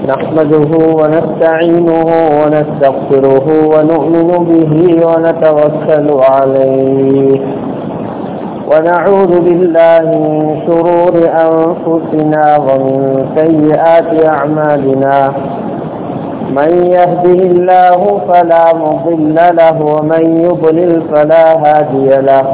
نحمده ونستعينه ونستغفره ونؤمن به ونتوكل عليه ونعوذ بالله من شرور أنفسنا ومن سيئات أعمالنا من يهده الله فلا مضل له ومن يضلل فلا هادي له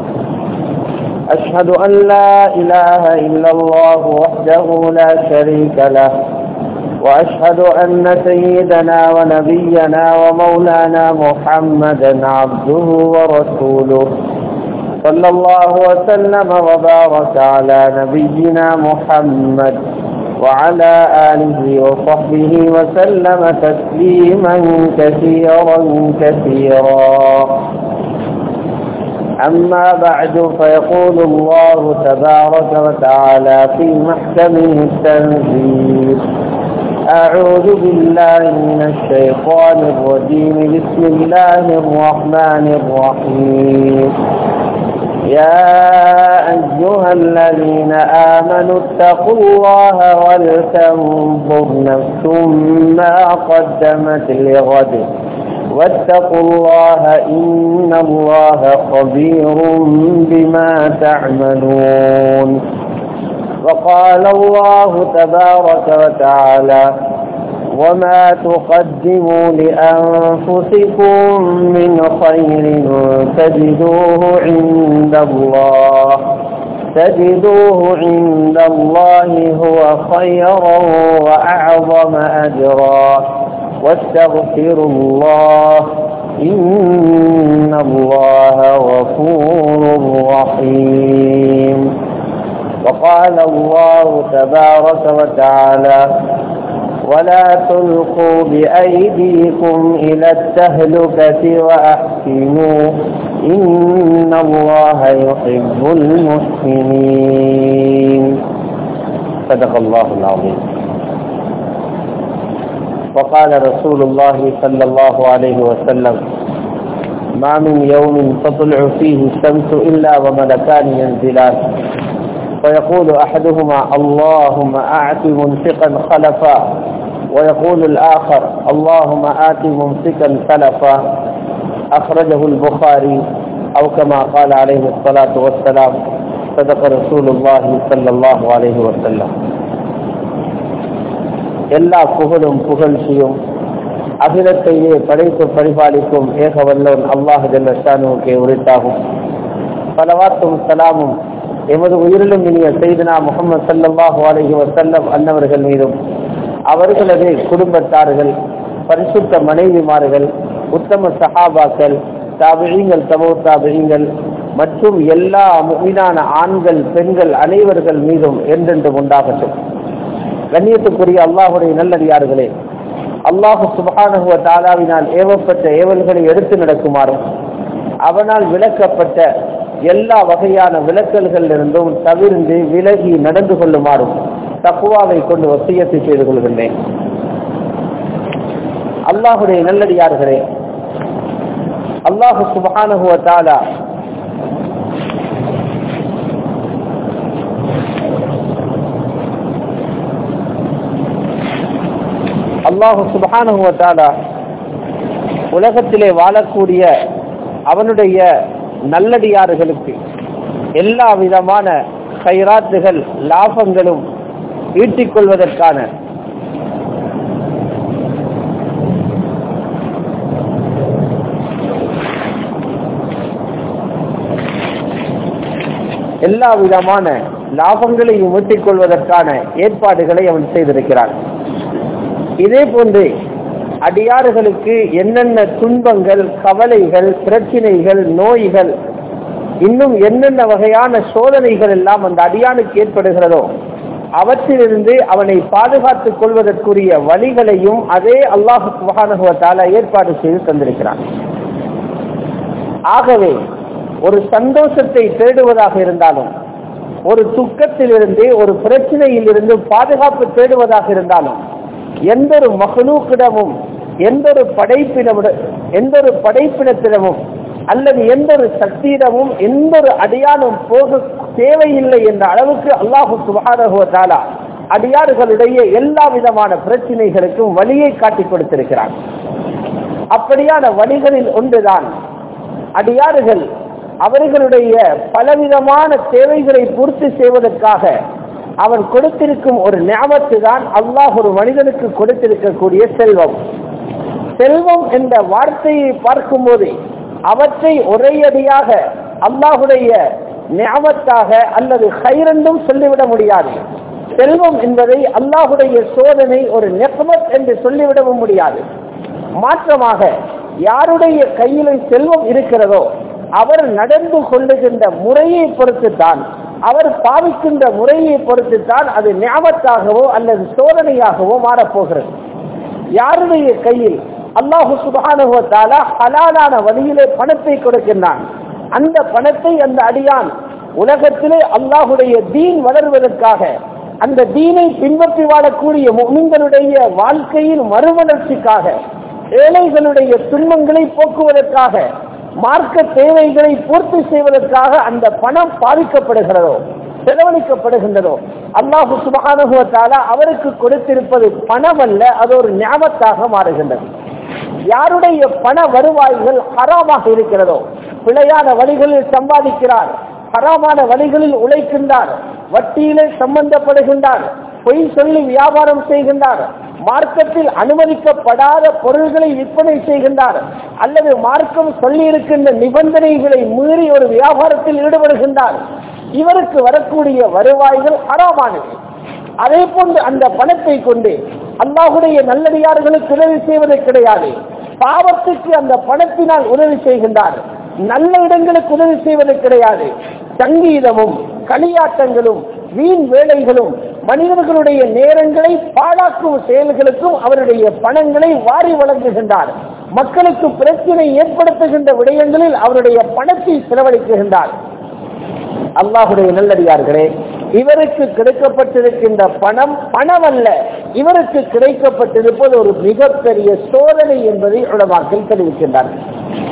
أشهد أن لا إله إلا الله وحده لا شريك له وأشهد أن سيدنا ونبينا ومولانا محمدا عبده ورسوله صلى الله وسلم وبارك على نبينا محمد وعلى آله وصحبه وسلم تسليما كثيرا كثيرا أما بعد فيقول الله تبارك وتعالى في محكمه التنزيل أعوذ بالله من الشيطان الرجيم بسم الله الرحمن الرحيم يا أيها الذين آمنوا اتقوا الله ولتنظر نفس ما قدمت لغد واتقوا الله إن الله خبير بما تعملون وقال الله تبارك وتعالى وما تقدموا لأنفسكم من خير تجدوه عند الله تجدوه عند الله هو خيرا وأعظم أجرا واستغفروا الله إن الله غفور رحيم وقال الله تبارك وتعالى ولا تلقوا بأيديكم إلى التهلكة وأحسنوا إن الله يحب المحسنين صدق الله العظيم وقال رسول الله صلى الله عليه وسلم ما من يوم تطلع فيه الشمس إلا وملكان ينزلان فيقول أحدهما اللهم أعط منفقا خلفا ويقول الآخر اللهم آت ممسكا سلفا أخرجه البخاري أو كما قال عليه الصلاة والسلام صدق رسول الله صلى الله عليه وسلم எல்லா புகழும் புகழ்ச்சியும் அகிலத்தையே படைத்து பரிபாலிக்கும் ஏக வல்லவன் அல்லாஹ் ஜல்லஷானுக்கே உரித்தாகும் பலவாத்தும் சலாமும் எமது உயிரிலும் இனிய செய்தனா முகமது சல்லாஹூ அலஹி வசல்லம் அன்னவர்கள் மீதும் அவர்களது குடும்பத்தார்கள் பரிசுத்த மனைவிமார்கள் உத்தம சஹாபாக்கள் தாபிழிங்கள் தபோ தாபிழிங்கள் மற்றும் எல்லா மீதான ஆண்கள் பெண்கள் அனைவர்கள் மீதும் என்றென்றும் உண்டாகட்டும் கண்ணியத்துக்குரிய அல்லாஹுடைய நல்லடியார்களே அல்லாஹு சுபானுவ தாலாவினால் ஏவப்பட்ட ஏவல்களை எடுத்து நடக்குமாறும் அவனால் விளக்கப்பட்ட எல்லா வகையான விளக்கல்களிலிருந்தும் தவிர்ந்து விலகி நடந்து கொள்ளுமாறும் தக்குவாவை கொண்டு வசியத்தை செய்து கொள்கின்றேன் அல்லாஹுடைய நல்லடியார்களே அல்லாஹு சுபானுவ தாலா அல்லாஹு சுபானுவத்தாலா உலகத்திலே வாழக்கூடிய அவனுடைய நல்லடியார்களுக்கு எல்லா விதமான கைராத்துகள் லாபங்களும் ஈட்டிக் கொள்வதற்கான எல்லா விதமான லாபங்களையும் ஈட்டிக் கொள்வதற்கான ஏற்பாடுகளை அவன் செய்திருக்கிறான் இதே போன்று அடியாறுகளுக்கு என்னென்ன துன்பங்கள் கவலைகள் பிரச்சினைகள் நோய்கள் இன்னும் என்னென்ன வகையான சோதனைகள் எல்லாம் அந்த அடியானுக்கு ஏற்படுகிறதோ அவற்றிலிருந்து அவனை பாதுகாத்துக் கொள்வதற்குரிய வழிகளையும் அதே அல்லாஹு சுபகானுவத்தால ஏற்பாடு செய்து தந்திருக்கிறான் ஆகவே ஒரு சந்தோஷத்தை தேடுவதாக இருந்தாலும் ஒரு துக்கத்திலிருந்து ஒரு பிரச்சனையில் இருந்து பாதுகாப்பு தேடுவதாக இருந்தாலும் எந்த ஒரு மகளூக்கிடமும் எந்த ஒரு படைப்பினவிட எந்த ஒரு படைப்பினத்திடமும் அல்லது எந்த ஒரு சக்தியிடமும் எந்த ஒரு அடையாளம் போக தேவையில்லை என்ற அளவுக்கு அல்லாஹு சுபாரகுவத்தாலா அடியாறுகளுடைய எல்லா விதமான பிரச்சனைகளுக்கும் வழியை காட்டி கொடுத்திருக்கிறான் அப்படியான வழிகளில் ஒன்றுதான் அடியாறுகள் அவர்களுடைய பலவிதமான தேவைகளை பூர்த்தி செய்வதற்காக அவன் கொடுத்திருக்கும் ஒரு ஞாபத்து தான் அல்லாஹ் ஒரு மனிதனுக்கு கொடுத்திருக்கக்கூடிய செல்வம் செல்வம் என்ற வார்த்தையை பார்க்கும்போது அவற்றை ஒரேயடியாக அல்லாஹுடைய ஞாபத்தாக அல்லது ஹைரண்டும் சொல்லிவிட முடியாது செல்வம் என்பதை அல்லாஹுடைய சோதனை ஒரு நெக்மத் என்று சொல்லிவிடவும் முடியாது மாற்றமாக யாருடைய கையிலே செல்வம் இருக்கிறதோ அவர் நடந்து கொள்ளுகின்ற முறையை பொறுத்துத்தான் அவர் பாவிக்கின்ற முறையை பொறுத்துத்தான் அது ஞாபகத்தாகவோ அல்லது சோதனையாகவோ மாறப்போகிறது யாருடைய கையில் அல்லாஹு சுபானுவத்தால ஹலாலான வழியிலே பணத்தை கொடுக்கின்றான் அந்த பணத்தை அந்த அடியான் உலகத்திலே அல்லாஹுடைய தீன் வளர்வதற்காக அந்த தீனை பின்பற்றி வாழக்கூடிய முமின்களுடைய வாழ்க்கையின் மறுமலர்ச்சிக்காக ஏழைகளுடைய துன்பங்களை போக்குவதற்காக மார்க்க தேவைகளை பூர்த்தி செய்வதற்காக அந்த பணம் பாதிக்கப்படுகிறதோ செலவழிக்கப்படுகின்றதோ அல்லாஹு சுபகானுபவத்தால அவருக்கு கொடுத்திருப்பது பணம் அல்ல அது ஒரு ஞாபகத்தாக மாறுகின்றது யாருடைய பண வருவாய்கள் ஹராமாக இருக்கிறதோ பிழையான வழிகளில் சம்பாதிக்கிறார் ஹராமான வழிகளில் உழைக்கின்றார் வட்டியிலே சம்பந்தப்படுகின்றார் பொய் சொல்லி வியாபாரம் செய்கின்றார் மார்க்கத்தில் அனுமதிக்கப்படாத பொருள்களை விற்பனை செய்கின்றார் அல்லது மார்க்கம் சொல்லி இருக்கின்ற நிபந்தனைகளை மீறி ஒரு வியாபாரத்தில் ஈடுபடுகின்றார் இவருக்கு வரக்கூடிய வருவாய்கள் ஹராமானது அதே போன்று அந்த பணத்தை கொண்டு அல்லாஹுடைய நல்லடியார்களுக்கு உதவி செய்வது கிடையாது பாவத்துக்கு அந்த பணத்தினால் உதவி செய்கின்றார் நல்ல இடங்களுக்கு உதவி செய்வது கிடையாது சங்கீதமும் களியாட்டங்களும் வீண் வேலைகளும் மனிதர்களுடைய நேரங்களை பாழாக்கும் செயல்களுக்கும் அவருடைய பணங்களை வாரி வழங்குகின்றார் மக்களுக்கு பிரச்சனை ஏற்படுத்துகின்ற விடயங்களில் அவருடைய பணத்தை செலவழிக்குகின்றார் அல்லாஹுடைய நல்லடியார்களே இவருக்கு கிடைக்கப்பட்டிருக்கின்ற பணம் பணம் அல்ல இவருக்கு கிடைக்கப்பட்டிருப்பது ஒரு மிகப்பெரிய சோதனை என்பதை உலமாக்கள் தெரிவிக்கின்றார்கள்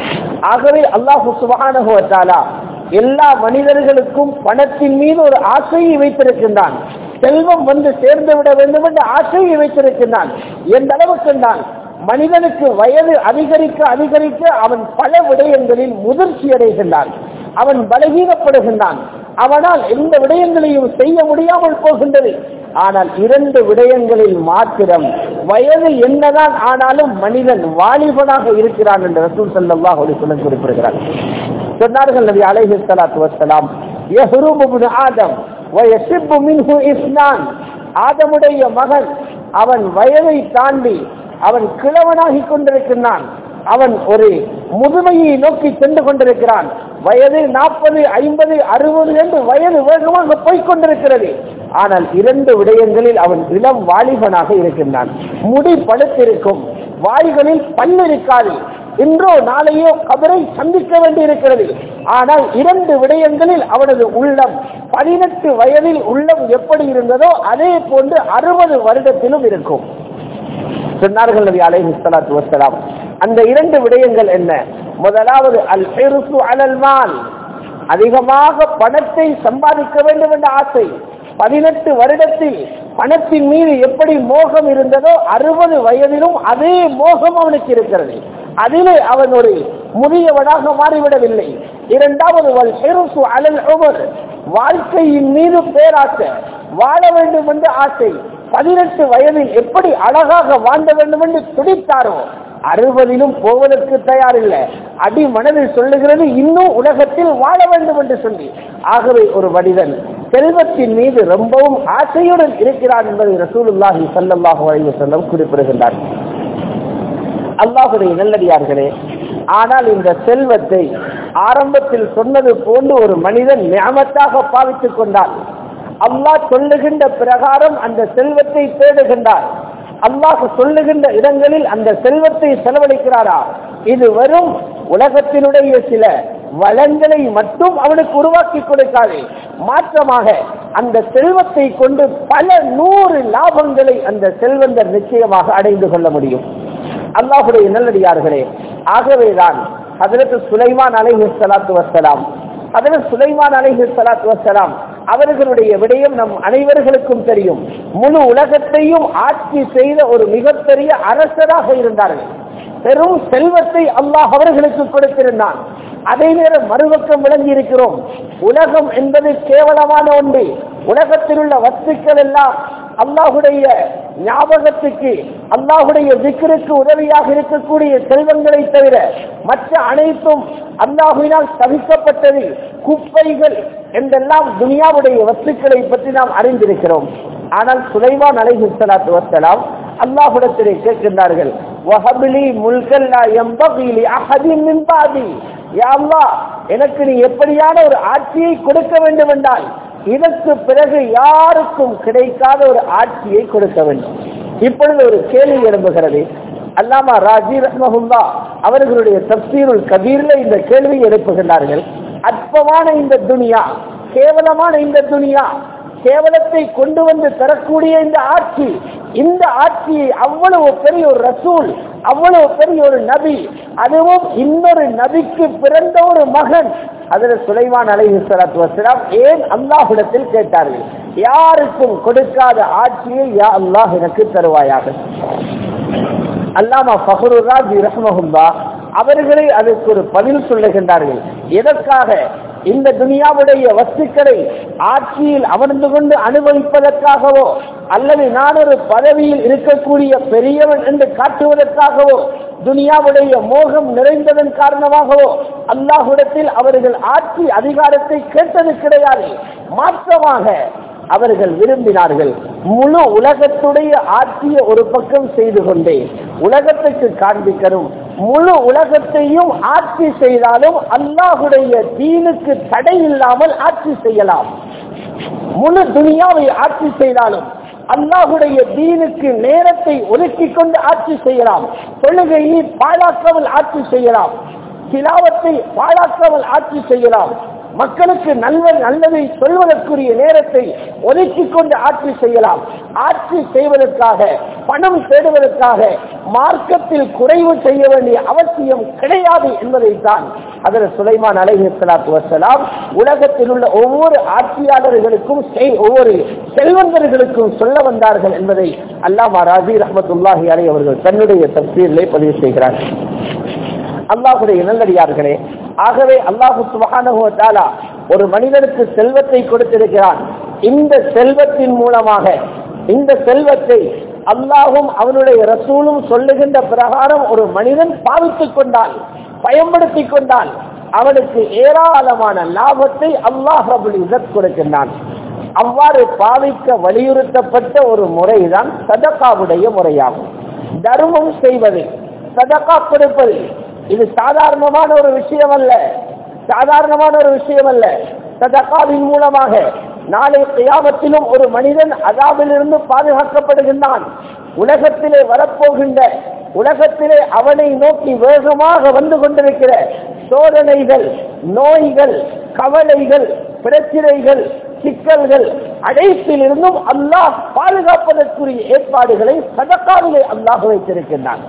ஆகவே அல்லாஹு சுபானுவத்தாலா எல்லா மனிதர்களுக்கும் பணத்தின் மீது ஒரு ஆசையை வைத்திருக்கின்றான் செல்வம் வந்து சேர்ந்து விட வேண்டும் என்ற ஆசையை வைத்திருக்கின்றான் எந்த அளவுக்கு தான் மனிதனுக்கு வயது அதிகரிக்க அதிகரிக்க அவன் பல விடயங்களில் முதிர்ச்சி அடைகின்றான் அவன் பலகீனப்படுகின்றான் அவனால் எந்த விடயங்களையும் செய்ய முடியாமல் போகின்றது ஆனால் இரண்டு விடயங்களில் மாத்திரம் வயது என்னதான் ஆனாலும் மனிதன் வாலிபனாக இருக்கிறான் என்று ரசூல் சல்லாஹ் அலிசுல்லன் குறிப்பிடுகிறார் சொன்னார்கள் நபி அலைஹி ஸலாத்து வஸ்ஸலாம் யஹ்ருபு இப்னு ஆதம் வ யஷிப்பு மின்ஹு இஸ்னான் ஆதமுடைய மகன் அவன் வயதை தாண்டி அவன் கிழவனாகி கொண்டிருக்கிறான் அவன் ஒரு முதுமையை நோக்கி சென்று கொண்டிருக்கிறான் வயது நாற்பது ஐம்பது அறுபது என்று வயது வேகமாக போய்கொண்டிருக்கிறது ஆனால் இரண்டு விடயங்களில் அவன் இளம் வாலிபனாக இருக்கின்றான் முடி பழுத்திருக்கும் வாய்களில் பல்லு இருக்காது இன்றோ நாளையோ கபரை சந்திக்க வேண்டியிருக்கிறது ஆனால் இரண்டு விடயங்களில் அவனது உள்ளம் பதினெட்டு வயதில் உள்ளம் எப்படி இருந்ததோ அதே போன்று அறுபது வருடத்திலும் இருக்கும் சொன்னார்கள் நபி அலைஹி ஸலாத்து வஸ்ஸலாம் அந்த இரண்டு விடயங்கள் என்ன முதலாவது அல் ஹிர்சு அலல் மால் அதிகமாக பணத்தை சம்பாதிக்க வேண்டும் என்ற ஆசை பதினெட்டு வருடத்தில் பணத்தின் மீது எப்படி மோகம் இருந்ததோ அறுபது வயதிலும் அதே மோகம் அவனுக்கு இருக்கிறது அதிலே அவன் ஒரு முதியவனாக மாறிவிடவில்லை இரண்டாவது வல் ஹிர்சு அலல் உமர் வாழ்க்கையின் மீது பேராசை வாழ வேண்டும் என்ற ஆசை பதினெட்டு வயதில் எப்படி அழகாக வாழ்ந்த வேண்டும் என்று துடித்தாரோ அறுபதிலும் போவதற்கு தயாரில்லை அடி மனதில் சொல்லுகிறது இன்னும் உலகத்தில் வாழ வேண்டும் என்று சொல்லி ஆகவே ஒரு மனிதன் செல்வத்தின் மீது ரொம்பவும் ஆசையுடன் இருக்கிறான் என்பதை ரசூலுல்லாஹி சல்லல்லாஹு அலைஹி வஸல்லம் குறிப்பிடுகின்றார் அல்லாஹுடைய நல்லடியார்களே ஆனால் இந்த செல்வத்தை ஆரம்பத்தில் சொன்னது போன்று ஒரு மனிதன் ஞாபகத்தாக பாவித்துக் கொண்டார் அல்லாஹ் சொல்லுகின்ற பிரகாரம் அந்த செல்வத்தை தேடுகின்றார் அல்லாஹ் சொல்லுகின்ற இடங்களில் அந்த செல்வத்தை செலவழிக்கிறாரா இது வெறும் உலகத்தினுடைய சில வளங்களை மட்டும் அவனுக்கு உருவாக்கி கொடுக்காது மாற்றமாக அந்த செல்வத்தை கொண்டு பல நூறு லாபங்களை அந்த செல்வந்தர் நிச்சயமாக அடைந்து கொள்ள முடியும் அல்லாஹுடைய நல்லடியார்களே ஆகவேதான் அதற்கு சுலைமான் அலைஹி சலாத்து வசலாம் அதில் சுலைமான் அலைஹி சலாத்து வசலாம் அவர்களுடைய விடயம் நம் அனைவர்களுக்கும் தெரியும் முழு உலகத்தையும் ஆட்சி செய்த ஒரு மிகப்பெரிய அரசராக இருந்தார்கள் பெரும் செல்வத்தை அல்லாஹ் அவர்களுக்கு கொடுத்திருந்தான் அதே நேரம் மறுபக்கம் விளங்கி இருக்கிறோம் உலகம் என்பது கேவலமான ஒன்று உலகத்தில் உள்ள வஸ்துக்கள் எல்லாம் அல்லாஹுடைய ஞாபகத்துக்கு அல்லாஹுடைய விக்கிற்கு உதவியாக இருக்கக்கூடிய செல்வங்களை தவிர மற்ற அனைத்தும் அல்லாஹுவினால் தவிக்கப்பட்டது குப்பைகள் என்றெல்லாம் துனியாவுடைய வஸ்துக்களை பற்றி நாம் அறிந்திருக்கிறோம் ஆனால் சுலைமான் அலைஹி ஸலாத்து வஸ்ஸலாம் அல்லாஹ்விடத்திலே கேட்கின்றார்கள் வஹப்லி முல்கல் லா யம்பகி லி அஹதின் மின் பாதி யா அல்லாஹ் எனக்கு நீ எப்படியான ஒரு ஆட்சியை கொடுக்க வேண்டும் என்றால் இதற்கு பிறகு யாருக்கும் கிடைக்காத ஒரு ஆட்சியை கொடுக்க வேண்டும் இப்பொழுது ஒரு கேள்வி எழும்புகிறது அல்லாமா ராஜி ரஹ்மஹுல்லா அவர்களுடைய தப்சீருல் கபீர்ல இந்த கேள்வி எழுப்புகின்றார்கள் அற்பமான இந்த துனியா கேவலமான இந்த துனியா கேவலத்தை கொண்டு வந்து தரக்கூடிய இந்த ஆட்சி இந்த ஆட்சியை அவ்வளவு பெரிய ஒரு ரசூல் அவ்வளவு பெரிய ஒரு நபி அதுவும் இன்னொரு நபிக்கு பிறந்த ஒரு மகன் அதுல சுலைமான் அலைஹி ஸலாத்து வஸலாம் ஏன் அல்லாஹ்விடத்தில் கேட்டார்கள் யாருக்கும் கொடுக்காத ஆட்சியை யா அல்லாஹ் எனக்கு தருவாயாக அல்லாமா ஃபஹ்ருர் ராஜி ரஹ்மஹுல்லா அவர்களே அதற்கு ஒரு பதில் சொல்லுகின்றார்கள் எதற்காக இந்த துனியாவுடைய வஸ்துக்களை ஆட்சியில் அமர்ந்து கொண்டு அனுபவிப்பதற்காகவோ அல்லது நான் ஒரு பதவியில் இருக்கக்கூடிய பெரியவன் என்று காட்டுவதற்காகவோ துனியாவுடைய மோகம் நிறைந்ததன் காரணமாகவோ அல்லாஹுடத்தில் அவர்கள் ஆட்சி அதிகாரத்தை கேட்டது கிடையாது மாற்றமாக அவர்கள் விரும்பினார்கள் முழு உலகத்துடைய ஆட்சியை ஒரு பக்கம் செய்து கொண்டே உலகத்துக்கு காண்பிக்கணும் முழு உலகத்தையும் ஆட்சி செய்தாலும் அல்லாஹுடைய தீனுக்கு தடை இல்லாமல் ஆட்சி செய்யலாம் முழு துனியாவை ஆட்சி செய்தாலும் அல்லாஹுடைய தீனுக்கு நேரத்தை ஒதுக்கிக் கொண்டு ஆட்சி செய்யலாம் தொழுகையை பாழாக்காமல் ஆட்சி செய்யலாம் சிலாவத்தை பாழாக்காமல் ஆட்சி செய்யலாம் மக்களுக்கு நல்ல நல்லதை சொல்வதற்குரிய நேரத்தை ஒதுக்கிக் கொண்டு ஆட்சி செய்யலாம் ஆட்சி செய்வதற்காக பணம் தேடுவதற்காக மார்க்கத்தில் குறைவு செய்ய வேண்டிய அவசியம் கிடையாது என்பதைத்தான் அதில் சுலைமான் அலைஹி ஸலாத்து வஸலாம் உலகத்தில் உள்ள ஒவ்வொரு ஆட்சியாளர்களுக்கும் செய்- ஒவ்வொரு செல்வந்தர்களுக்கும் சொல்ல வந்தார்கள் என்பதை அல்லாமா ராஜி ரஹமத்துல்லாஹி அலை அவர்கள் தன்னுடைய தப்சீரிலே பதிவு செய்கிறார்கள் அல்லாஹுடைய நல்லடியார்களே ஆகவே அல்லாஹு சுபஹானஹு வ தஆலா ஒரு மனிதனுக்கு செல்வத்தை கொடுத்திருக்கிறான் இந்த செல்வத்தின் மூலமாக இந்த செல்வத்தை அல்லாஹும் அவனுடைய ரசூலும் சொல்லுகின்ற பிரகாரம் ஒரு மனிதன் பாவித்துக் கொண்டால் பயன்படுத்திக் கொண்டால் அவனுக்கு ஏராளமான லாபத்தை அல்லாஹ் ரபுல் இசத் கொடுக்கின்றான் அவ்வாறு பாவிக்க வலியுறுத்தப்பட்ட ஒரு முறைதான் சதகாவுடைய முறையாகும் தர்மம் செய்வது சதகா கொடுப்பது இது சாதாரணமான ஒரு விஷயம் அல்ல சாதாரணமான ஒரு விஷயம் அல்ல சதகாவின் மூலமாக நாளை கியாமத்திலும் ஒரு மனிதன் அதாவிலிருந்து பாதுகாக்கப்படுகின்றான் உலகத்திலே வரப்போகின்ற உலகத்திலே அவனை நோக்கி வேகமாக வந்து கொண்டிருக்கிற சோதனைகள் நோய்கள் கவலைகள் பிரச்சனைகள் சிக்கல்கள் அனைத்திலிருந்தும் அல்லாஹ் பாதுகாப்பதற்குரிய ஏற்பாடுகளை சதக்காவிலே அல்லாஹ் வைத்திருக்கின்றான்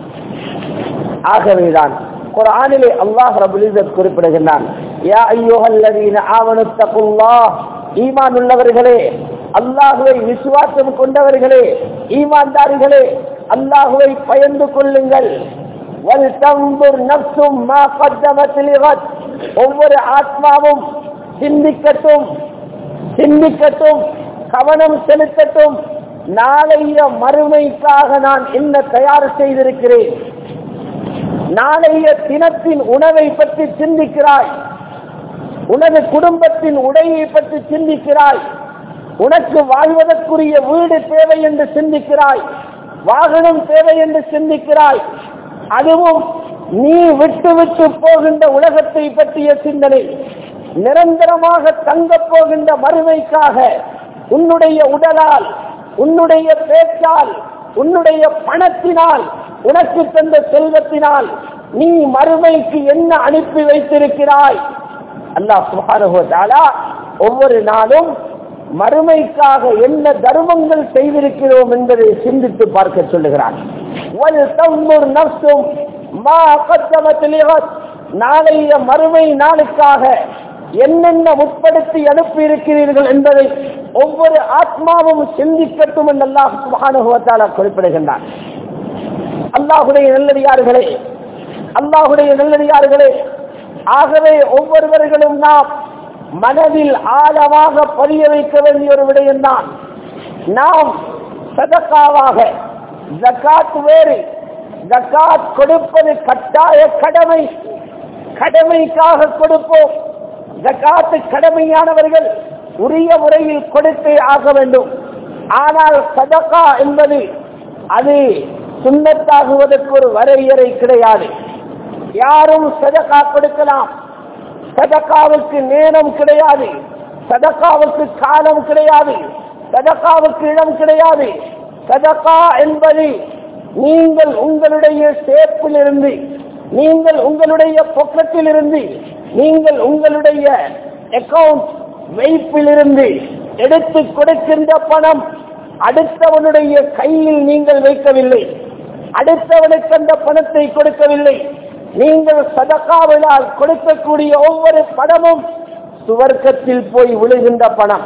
ஆகவேதான் குர்ஆனிலே அல்லாஹ் ரபுல் இஸ்ஸத் குறிப்பிடுகின்றான் யா அய்யுஹல்லதீன ஆமனு தகுல்லாஹ் ஈமான் உள்ளவர்களே அல்லாஹுவை விசுவாசம் கொண்டவர்களே ஈமான்தாரிகளே அல்லாஹுவை பயந்து கொள்ளுங்கள் வல்தம்புர் நஃப்சும் மா கத்தமத் லிகத் ஒவ்வொரு ஆத்மாவும் சிந்திக்கட்டும் சிந்திக்கட்டும் கவனம் செலுத்தட்டும் நாளைய மறுமைக்காக நான் என்ன தயார் செய்திருக்கிறேன் நாளைய தினத்தின் உணவை பற்றி சிந்திக்கிறாய் உனது குடும்பத்தின் உடையை பற்றி சிந்திக்கிறாய் உனக்கு வாழ்வதற்குரிய வீடு தேவை என்று சிந்திக்கிறாய் வாகனம் தேவை என்று சிந்திக்கிறாய் அதுவும் நீ விட்டு விட்டு போகின்ற உலகத்தை பற்றிய சிந்தனை நிரந்தரமாக தங்கப் போகின்ற மறுமைக்காக உன்னுடைய உடலால் உன்னுடைய பேச்சால் உன்னுடைய பணத்தினால் உனக்கு தந்த செல்வத்தினால் நீ மறுமைக்கு என்ன அனுப்பி வைத்திருக்கிறாய் அல்லாஹ் சுப்ஹானஹு வ தஆலா ஒவ்வொரு நாளும் மறுமைக்காக என்ன தர்மங்கள் செய்திருக்கிறோம் என்பதை சிந்தித்து பார்க்க சொல்லுகிறான் வல் தன்முர் நஃப்சும் மா கத்தமத் லிகத் நாளைய மறுமை நாளுக்காக என்னென்ன முற்படுத்தி அனுப்பி இருக்கிறீர்கள் என்பதை ஒவ்வொரு ஆத்மாவும் சிந்திக்கட்டும் என்று அல்லாஹ் சுபானுபவத்தால் குறிப்பிடுகின்றார் அல்லாஹுடைய நல்லடியார்களே அல்லாஹுடைய நல்லடியார்களே ஆகவே ஒவ்வொருவர்களும் நாம் மனதில் ஆழமாக பதிய வைக்க வேண்டிய ஒரு விடயம்தான் நாம் சதக்காவாக ஜக்காத் வேறு ஜக்காத் கொடுப்பது கட்டாய கடமை கடமைக்காக கொடுப்போம் ஜக்காத்து கடமையானவர்கள் உரிய முறையில் கொடுத்தே ஆக வேண்டும் ஆனால் சதக்கா என்பது அது சுண்ணத்தாகுவதற்கு ஒரு வரையறை கிடையாது யாரும் சதக்கா கொடுக்கலாம் சதக்காவுக்கு நேரம் கிடையாது சதக்காவுக்கு காலம் கிடையாது சதக்காவுக்கு இடம் கிடையாது சதக்கா என்பது நீங்கள் உங்களுடைய சேப்பில் இருந்து நீங்கள் உங்களுடைய பொக்கத்தில் இருந்து நீங்கள் உங்களுடைய அக்கவுண்ட் வைப்பில் இருந்து எடுத்து கொடுக்கின்ற பணம் அடுத்தவனுடைய கையில் நீங்கள் வைக்கவில்லை அடுத்தவனுக்கு அந்த பணத்தை கொடுக்கவில்லை நீங்கள் சதக்காவினால் கொடுக்கக்கூடிய ஒவ்வொரு பணமும் சுவர்க்கத்தில் போய் விழுகின்ற பணம்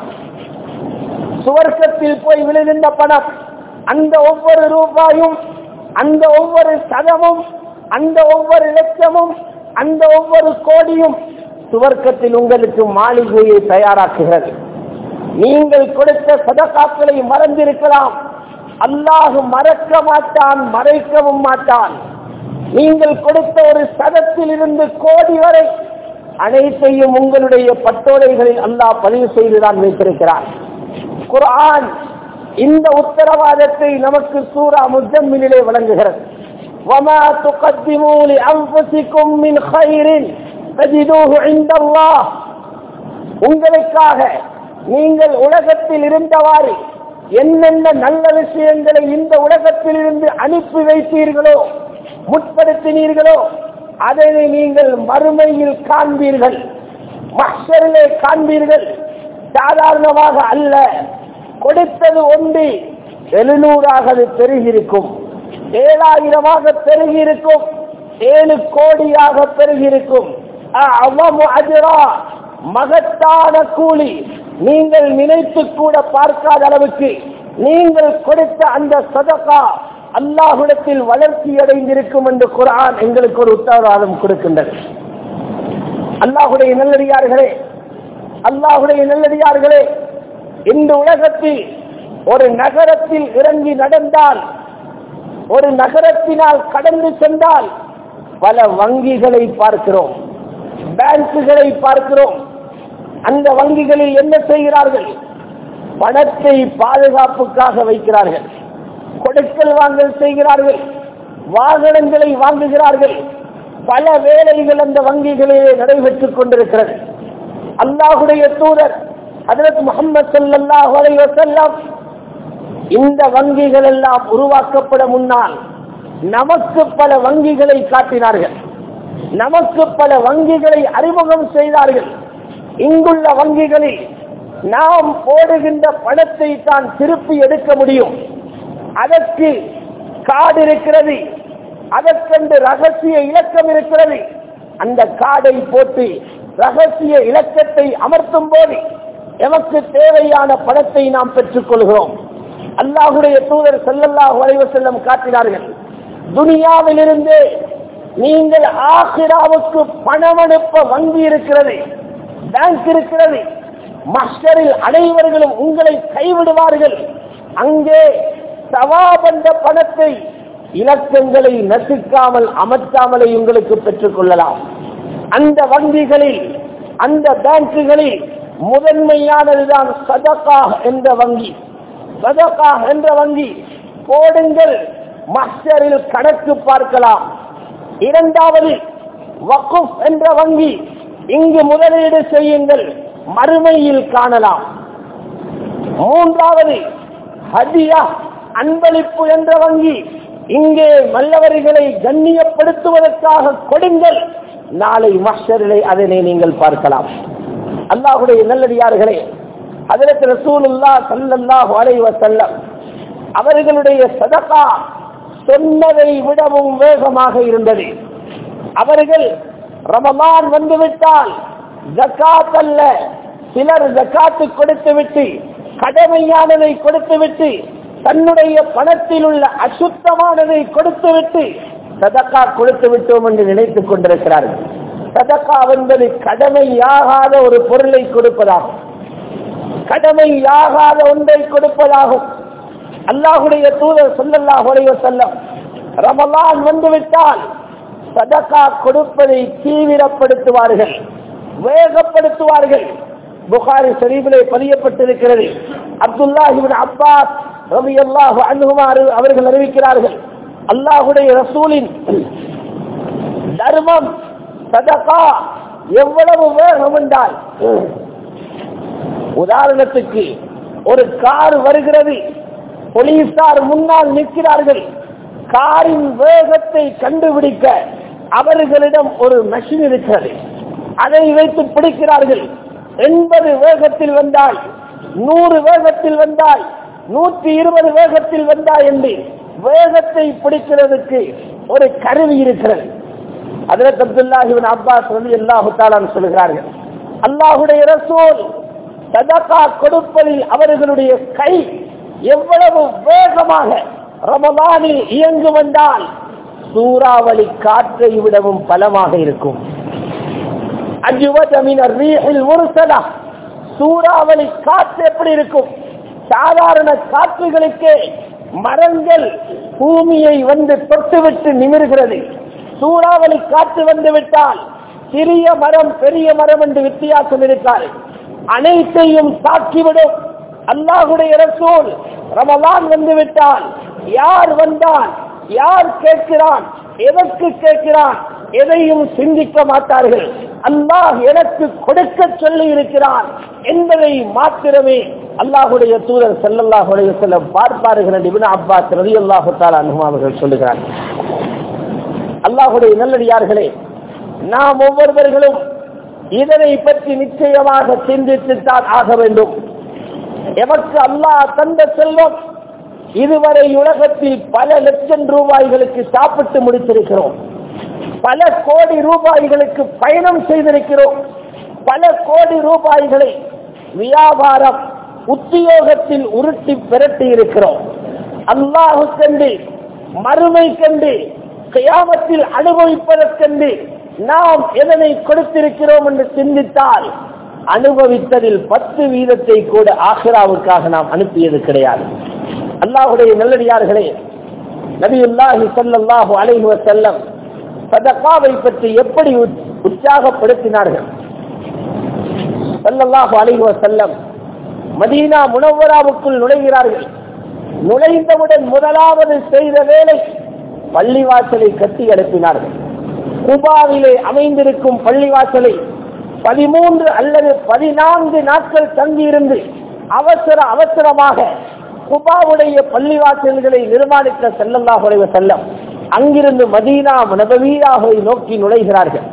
சுவர்க்கத்தில் போய் விழுகின்ற பணம் அந்த ஒவ்வொரு ரூபாயும் அந்த ஒவ்வொரு சதமும் அந்த ஒவ்வொரு லட்சமும் அந்த ஒவ்வொரு கோடியும் சுவர்க்கத்தில் உங்களுக்கு மாளிகையை தயாராக்குகிறது நீங்கள் கொடுத்த சதக்காக்களை மறந்திருக்கலாம் அல்லாஹு மறக்க மாட்டான் மறைக்கவும் மாட்டான் நீங்கள் கொடுத்த ஒரு சதத்தில் இருந்து கோடி வரை அனைத்தையும் உங்களுடைய பட்டோலைகளில் அல்லாஹ் பதிவு செய்துதான் வைத்திருக்கிறார் குர்ஆன் இந்த உத்தரவாதத்தை நமக்கு சூரா முஜம்மிலே வழங்குகிறது وما تقدموا لأنفسكم من خير تجدوه عند الله உங்களுக்காக நீங்கள் உலகத்தில் இருந்தவாறு என்னென்ன நல்ல விஷயங்களை இந்த உலகத்தில் இருந்து அனுப்பி வைத்தீர்களோ முற்படுத்தினீர்களோ அதனை நீங்கள் மறுமையில் காண்பீர்கள் மஷரிலே காண்பீர்கள் சாதாரணமாக அல்ல கொடுத்தது ஒன்று எழுநூறாக அது பெருகியிருக்கும் ஏழாயிரமாக பெருகியிருக்கும் ஏழு கோடியாக பெருகியிருக்கும் அவ்வளவு அஜரா மகத்தான கூலி நீங்கள் நினைத்து கூட பார்க்காத அளவுக்கு நீங்கள் கொடுத்த அந்த சதகா அல்லாஹுடத்தில் வளர்ச்சி அடைந்திருக்கும் என்று குரான் எங்களுக்கு ஒரு உத்தரவாதம் கொடுக்கின்றது அல்லாஹுடைய நல்லடியார்களே அல்லாஹுடைய நல்லடியார்களே இந்த உலகத்தில் ஒரு நகரத்தில் இறங்கி நடந்தால் ஒரு நகரத்தினால் கடந்து சென்றால் பல வங்கிகளை பார்க்கிறோம் பேங்குகளை பார்க்கிறோம் அந்த வங்கிகளில் என்ன செய்கிறார்கள் பணத்தை பாதுகாப்புக்காக வைக்கிறார்கள் கொடுக்கல் வாங்கல் செய்கிறார்கள் வாகனங்களை வாங்குகிறார்கள் பல வேலைகள் அந்த வங்கிகளிலே நடைபெற்றுக் கொண்டிருக்கிறது அல்லாஹுடைய தூதர் அதற்கு முகமது சல்லாஹ் வசல்லாம் இந்த வங்கிகள் எல்லாம் உருவாக்கப்பட முன்னால் நமக்கு பல வங்கிகளை காட்டினார்கள் நமக்கு பல வங்கிகளை அறிமுகம் செய்தார்கள் இங்குள்ள வங்கிகளில் நாம் போடுகின்ற பணத்தை தான் திருப்பி எடுக்க முடியும் அதற்கு கார்டு இருக்கிறது அதற்கென்று ரகசிய இலக்கம் இருக்கிறது அந்த கார்டை போட்டு ரகசிய இலக்கத்தை அமர்த்தும் போது எமக்கு தேவையான பணத்தை நாம் பெற்றுக் கொள்கிறோம் அல்லாஹுடைய தூதர் செல்லல்லாஹு வரைவு செல்லம் காட்டினார்கள் துனியாவிலிருந்து நீங்கள் ஆசிராவுக்கு பணம் அனுப்ப வங்கி இருக்கிறது பேங்க் இருக்கிறது மஸ்டரில் அனைவர்களும் உங்களை கைவிடுவார்கள் அங்கே சவாபந்த பணத்தை இலக்கங்களை நசுக்காமல் அமர்த்தாமலை உங்களுக்கு பெற்றுக் கொள்ளலாம் அந்த வங்கிகளில் அந்த பேங்குகளில் முதன்மையானதுதான் சதகா என்ற வங்கி சதகா என்ற வங்கி போடுங்கள் மஸ்டரில் கணக்கு பார்க்கலாம் இரண்டாவது வக்குப் என்ற வங்கி இங்கு முதலீடு செய்யுங்கள் மறுமையில் காணலாம் மூன்றாவது ஹதியா அன்பளிப்பு என்ற வங்கி இங்கே நல்லவர்களை கண்ணியப்படுத்துவதற்காக கொடுங்கள் நாளை மஷரிலே அதனை நீங்கள் பார்க்கலாம் அல்லாஹுடைய நல்லடியார்களே அதற்கு ரசூலுல்லா சல்லல்லாஹு அலைஹி வஸல்லம் அவர்களுடைய சதகா சொன்னதை விடவும் வேகமாக இருந்தது அவர்கள் ரமலான் வந்துவிட்டால் ஜக்காத் அல்ல சிலர் ஜக்காத்து கொடுத்து விட்டு கடமையானதை கொடுத்து விட்டு தன்னுடைய பணத்தில் உள்ள அசுத்தமானதை கொடுத்து விட்டு சதக்கா கொடுத்து விட்டோம் என்று நினைத்துக் கொண்டிருக்கிறார்கள் சதக்கா என்பது கடமையாகாத ஒரு பொருளை கொடுப்பதாகும் கடமையாகாத ஒன்றை கொடுப்பதாகும் அல்லாஹுடைய தூதர் சொல்லல்லாஹ் உடைய செல்லம் ரமலான் வந்துவிட்டால் சதக்கா கொடுப்பதை தீவிரப்படுத்துவார்கள் வேகப்படுத்துவார்கள் புகாரி ஷரீஃபிலே பதியப்பட்டிருக்கிறது அப்துல்லாஹிபின் அப்பாஸ் ரவி அல்லாஹு அணுகுமாறு அவர்கள் அறிவிக்கிறார்கள் அல்லாஹுடைய ரசூலின் தர்மம் சதகா எவ்வளவு வேகம் என்றால் உதாரணத்துக்கு ஒரு கார் வருகிறது போலீசார் முன்னால் நிற்கிறார்கள் காரின் வேகத்தை கண்டுபிடிக்க அவர்களிடம் ஒரு மெஷின் இருக்கிறது அதை வைத்து பிடிக்கிறார்கள் எண்பது வேகத்தில் வந்தால் நூறு வேகத்தில் வந்தால் நூற்றி இருபது வேகத்தில் வந்தால் என்று வேகத்தை பிடிக்கிறதுக்கு ஒரு கருவி இருக்கிறது அதில் அப்துல்லாஹிபின் அப்பாஸ் வந்து அல்லாஹு தாலான் சொல்கிறார்கள் அல்லாஹுடைய ரசூல் சதகா கொடுப்பதில் அவர்களுடைய கை எவ்வளவு வேகமாக ரமலானில் இயங்கு வந்தால் சூறாவளி காற்றை விடவும் பலமாக இருக்கும் சூறாவளி காற்று எப்படி இருக்கும் சாதாரண காற்றுகளுக்கு மரங்கள் பூமியை வந்து தொட்டுவிட்டு நிமிர்கிறது சூறாவளி காற்று வந்து விட்டால் சிறிய மரம் பெரிய மரம் என்று வித்தியாசம் இருக்காது அனைத்தையும் தாக்கிவிடும் அல்லாஹுடைய ரசூல் ரமலான் வந்து விட்டால் யார் வந்தான் யார் கேட்கிறான் எதற்கு கேட்கிறான் எதையும் சிந்திக்க மாட்டார்கள் அல்லாஹ் எனக்கு கொடுக்க சொல்லி இருக்கிறான் என்பதை மாத்திரமே அல்லாஹுடைய தூதர் செல்லல்லாஹுடைய செல்ல பார்ப்பார்கள் இபின் அப்பாஸ் ரவி அல்லாஹு தாலா அவர்கள் சொல்லுகிறார் அல்லாஹுடைய நல்லடியார்களே நாம் ஒவ்வொருவர்களும் இதனை பற்றி நிச்சயமாக சிந்தித்துத்தான் ஆக வேண்டும் எமக்கு அல்லாஹ் தந்த செல்வம் இதுவரை உலகத்தில் பல லட்சம் ரூபாய்களுக்கு சாப்பிட்டு முடித்திருக்கிறோம் பல கோடி ரூபாய்களுக்கு பயணம் செய்திருக்கிறோம் பல கோடி ரூபாய்களை வியாபாரம் உத்தியோகத்தில் உருட்டி பிரட்டி இருக்கிறோம் அல்லாஹு கண்டு மறுமை கண்டு கியாமத்தில் அனுபவிப்பதற்கென்று நாம் எதனை கொடுத்திருக்கிறோம் என்று சிந்தித்தால் அனுபவித்ததில் பத்து வீதத்தை கூட ஆசிராவுக்காக நாம் அனுப்பியது கிடையாது அல்லாஹுடைய நல்லடியார்களே நபியுல்லாஹி ஸல்லல்லாஹு அலைஹி வஸல்லம் சதகாவை பற்றி எப்படி உற்சாகப்படுத்தினார்கள் ஸல்லல்லாஹு அலைஹி வஸல்லம் மதீனா முனவராவுக்குள் நுழைகிறார்கள் நுழைந்தவுடன் முதலாவது செய்த வேலை பள்ளிவாசலை கட்டி எழுப்பினார்கள் குபாவிலே அமைந்திருக்கும் பள்ளிவாசலை பதிமூன்று அல்லது பதினான்கு நாட்கள் தங்கியிருந்து அவசர அவசரமாக குபாவுடைய பள்ளிவாசல்களை நிர்மாணித்த செல்லல்லாஹுடைய செல்லம் அங்கிருந்து மதீனா நபவீராவை நோக்கி நுழைகிறார்கள்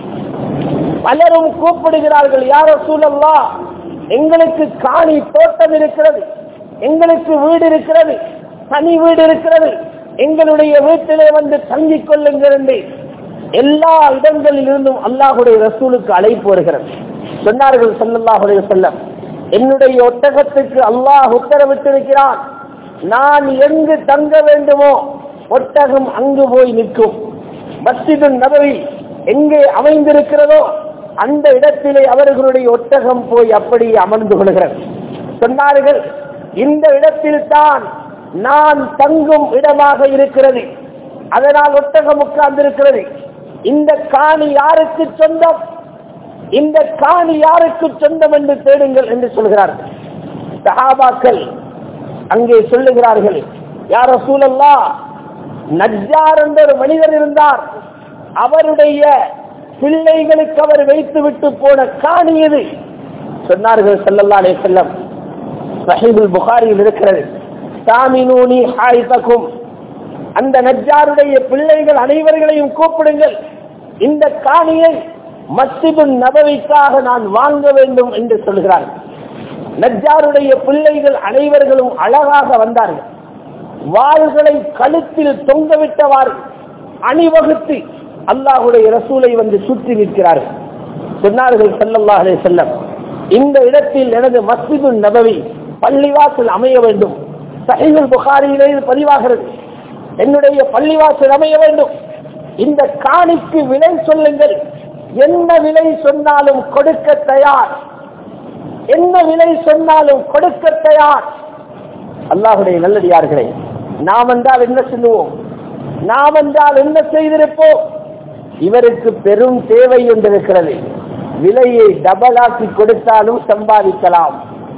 பலரும் கூப்பிடுகிறார்கள் யாரோ சூழல்லா எங்களுக்கு காணி தோட்டம் இருக்கிறது எங்களுக்கு வீடு இருக்கிறது தனி வீடு இருக்கிறது எங்களுடைய வீட்டிலே வந்து தங்கிக் கொள்ளுங்கள் என்று எல்லா இடங்களில் இருந்தும் அல்லாஹுடைய ரசூலுக்கு அழைப்பு வருகிறது சொன்னார்கள் சல்லல்லாஹுடைய செல்லம் என்னுடைய ஒட்டகத்துக்கு அல்லாஹ் உத்தரவிட்டிருக்கிறான் நான் எங்கு தங்க வேண்டுமோ ஒட்டகம் அங்கு போய் நிற்கும் மஸ்ஜிது நபவி எங்கே அமைந்திருக்கிறதோ அந்த இடத்திலே அவர்களுடைய ஒட்டகம் போய் அப்படியே அமர்ந்து கொள்கிறது சொன்னார்கள் இந்த இடத்தில் தான் நான் தங்கும் இடமாக இருக்கிறது அதனால் ஒட்டகம் உட்கார்ந்திருக்கிறது இந்த காணி யாருக்கு சொந்தம் இந்த காணி யாருக்கு சொந்தம் என்று தேடுங்கள் என்று சொல்கிறார்கள் சஹாபாக்கள் அங்கே சொல்லுகிறார்கள் யார சூழல்லா நஜ்ஜார் என்ற ஒரு மனிதர் இருந்தார் அவருடைய பிள்ளைகளுக்கு அவர் வைத்து விட்டு போன காணி இது சொன்னார்கள் செல்லல்லா அலே செல்லம் சஹீபுல் புகாரியில் இருக்கிறது சாமினூனி ஹாய்தகும் அந்த நஜ்ஜாருடைய பிள்ளைகள் அனைவர்களையும் கூப்பிடுங்கள் இந்த காணியை மஸ்ஜிது நபவிக்காக நான் வாங்க வேண்டும் என்று சொல்கிறார் நஜ்ஜாருடைய பிள்ளைகள் அனைவர்களும் அழகாக வந்தார்கள் வாள்களை கழுத்தில் தொங்கவிட்டவாறு அணிவகுத்து அல்லாஹுடைய ரசூலை வந்து சுற்றி நிற்கிறார்கள் சொன்னார்கள் ஸல்லல்லாஹு அலைஹி வஸல்லம் இந்த இடத்தில் எனது மஸ்ஜிது நபவி பள்ளிவாசல் அமைய வேண்டும் சஹீஹுல் புகாரியிலே இது பதிவாகிறது என்னுடைய பள்ளிவாசல் அமைய வேண்டும் இந்த காணிக்கு விலை சொல்லுங்கள் என்ன விலை சொன்னாலும் கொடுக்க தயார் என்ன விலை சொன்னாலும் கொடுக்க தயார் அல்லாஹுடைய நல்லடியார்களே நாம் என்றால் என்ன சொல்லுவோம் நாம் என்றால் என்ன செய்திருப்போம் இவருக்கு பெரும் தேவை என்றிருக்கிறது விலையை டபலாக்கி கொடுத்தாலும் சம்பாதிக்கலாம்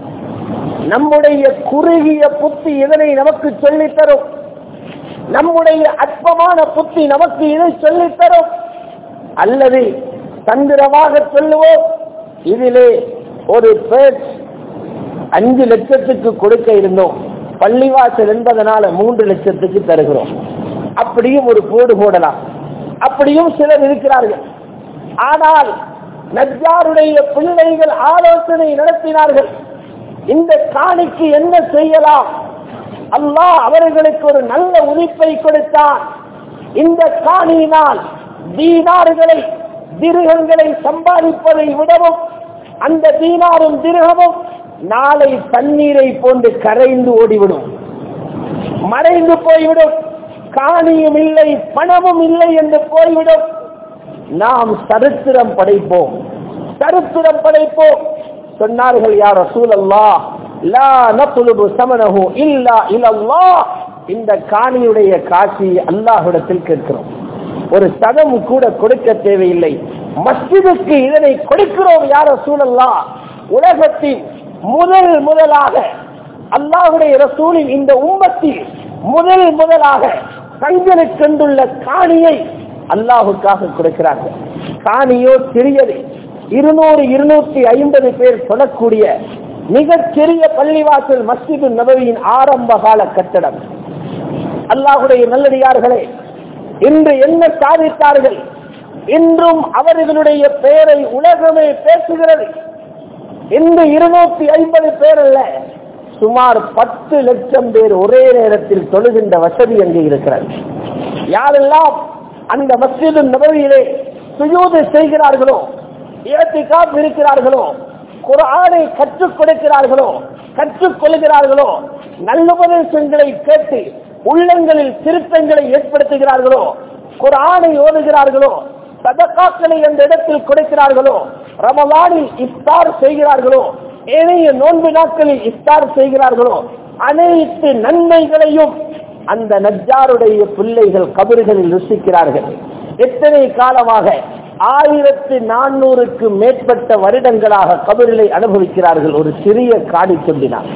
நம்முடைய குறுகிய புத்தி இதனை நமக்கு சொல்லித் தரும் நம்முடைய அற்பமான புத்தி நமக்கு இதை சொல்லித் தரும் அல்லது தந்திரமாக சொல்லுவோம் இதிலே ஒரு பேட்ச் அஞ்சு லட்சத்துக்கு கொடுக்க இருந்தோம் பள்ளிவாசல் என்பதனால மூன்று லட்சத்துக்கு தருகிறோம் அப்படியும் ஒரு போடு போடலாம் அப்படியும் சிலர் இருக்கிறார்கள் ஆனால் நஜ்ஜாருடைய பிள்ளைகள் ஆலோசனை நடத்தினார்கள் இந்த காணிக்கு என்ன செய்யலாம் அல்லாஹ் அவர்களுக்கு ஒரு நல்ல உரிப்பை கொடுத்தான் இந்த காணியினால் தீனார்களை திருகங்களை சம்பாதிப்பதை விடவும் அந்த தீனாரும் திருகமும் நாளை தண்ணீரை போன்று கரைந்து ஓடிவிடும் மறைந்து போய்விடும் காணியும் இல்லை பணமும் இல்லை என்று போய்விடும் நாம் சரித்திரம் படைப்போம் சரித்திரம் படைப்போம் சொன்னார்கள் யார் ரசூலல்லா லா நத்லுபு சமனஹு இல்லா இலல்லாஹ் இந்த காணியுடைய காட்சி அல்லாஹ்விடத்தில் கேட்கிறோம் ஒரு சதம் கூட கொடுக்க தேவையில்லை மஸ்ஜிதுக்கு இதனை கொடுக்கிறோம் யார் ரசூலல்லா உலகத்தின் முதல் முதலாக அல்லாஹுடைய ரசூலின் இந்த உம்மத்தில் முதல் முதலாக தங்களுக்கென்றுள்ள காணியை அல்லாஹுக்காக கொடுக்கிறார்கள் காணியோ சிறியது இருநூறு இருநூற்றி ஐம்பது பேர் தொடக்கூடிய மிகச் சிறிய பள்ளிவாசல் மஸ்ஜிது நபவியின் ஆரம்ப கால கட்டடம் அல்லாஹுடைய நல்லடியார்களே இன்று என்ன சாதித்தார்கள் இன்றும் அவர்களுடைய பெயரை உலகமே பேசுகிறது இன்று இருநூத்தி ஐம்பது பேர் அல்ல சுமார் பத்து லட்சம் பேர் ஒரே நேரத்தில் தொழுகின்ற வசதி அங்கே இருக்கிறது யாரெல்லாம் அந்த மஸ்ஜிது நபவியிலே சுயூது செய்கிறார்களோ இயற்கைக்காக இருக்கிறார்களோ குரானை கற்றுக் கொடுக்கிறார்களோ கற்றுக் கொள்கிறார்களோ நல்லுபதேசங்களை கேட்டு உள்ளங்களில் திருத்தங்களை ஏற்படுத்துகிறார்களோ குரானை ஓதுகிறார்களோ சதக்காக்களை அந்த இடத்தில் கொடுக்கிறார்களோ ரமலானில் இஃப்தார் செய்கிறார்களோ ஏனைய நோன்பு நாட்களில் இஃப்தார் செய்கிறார்களோ அனைத்து நன்மைகளையும் அந்த நஜ்ஜாருடைய பிள்ளைகள் கபறுகளில் ருசிக்கிறார்கள் எத்தனை காலமாக ஆயிரத்து நானூறுக்கு மேற்பட்ட வருடங்களாக கபரிலை அனுபவிக்கிறார்கள் ஒரு சிறிய காடி கொண்டினார்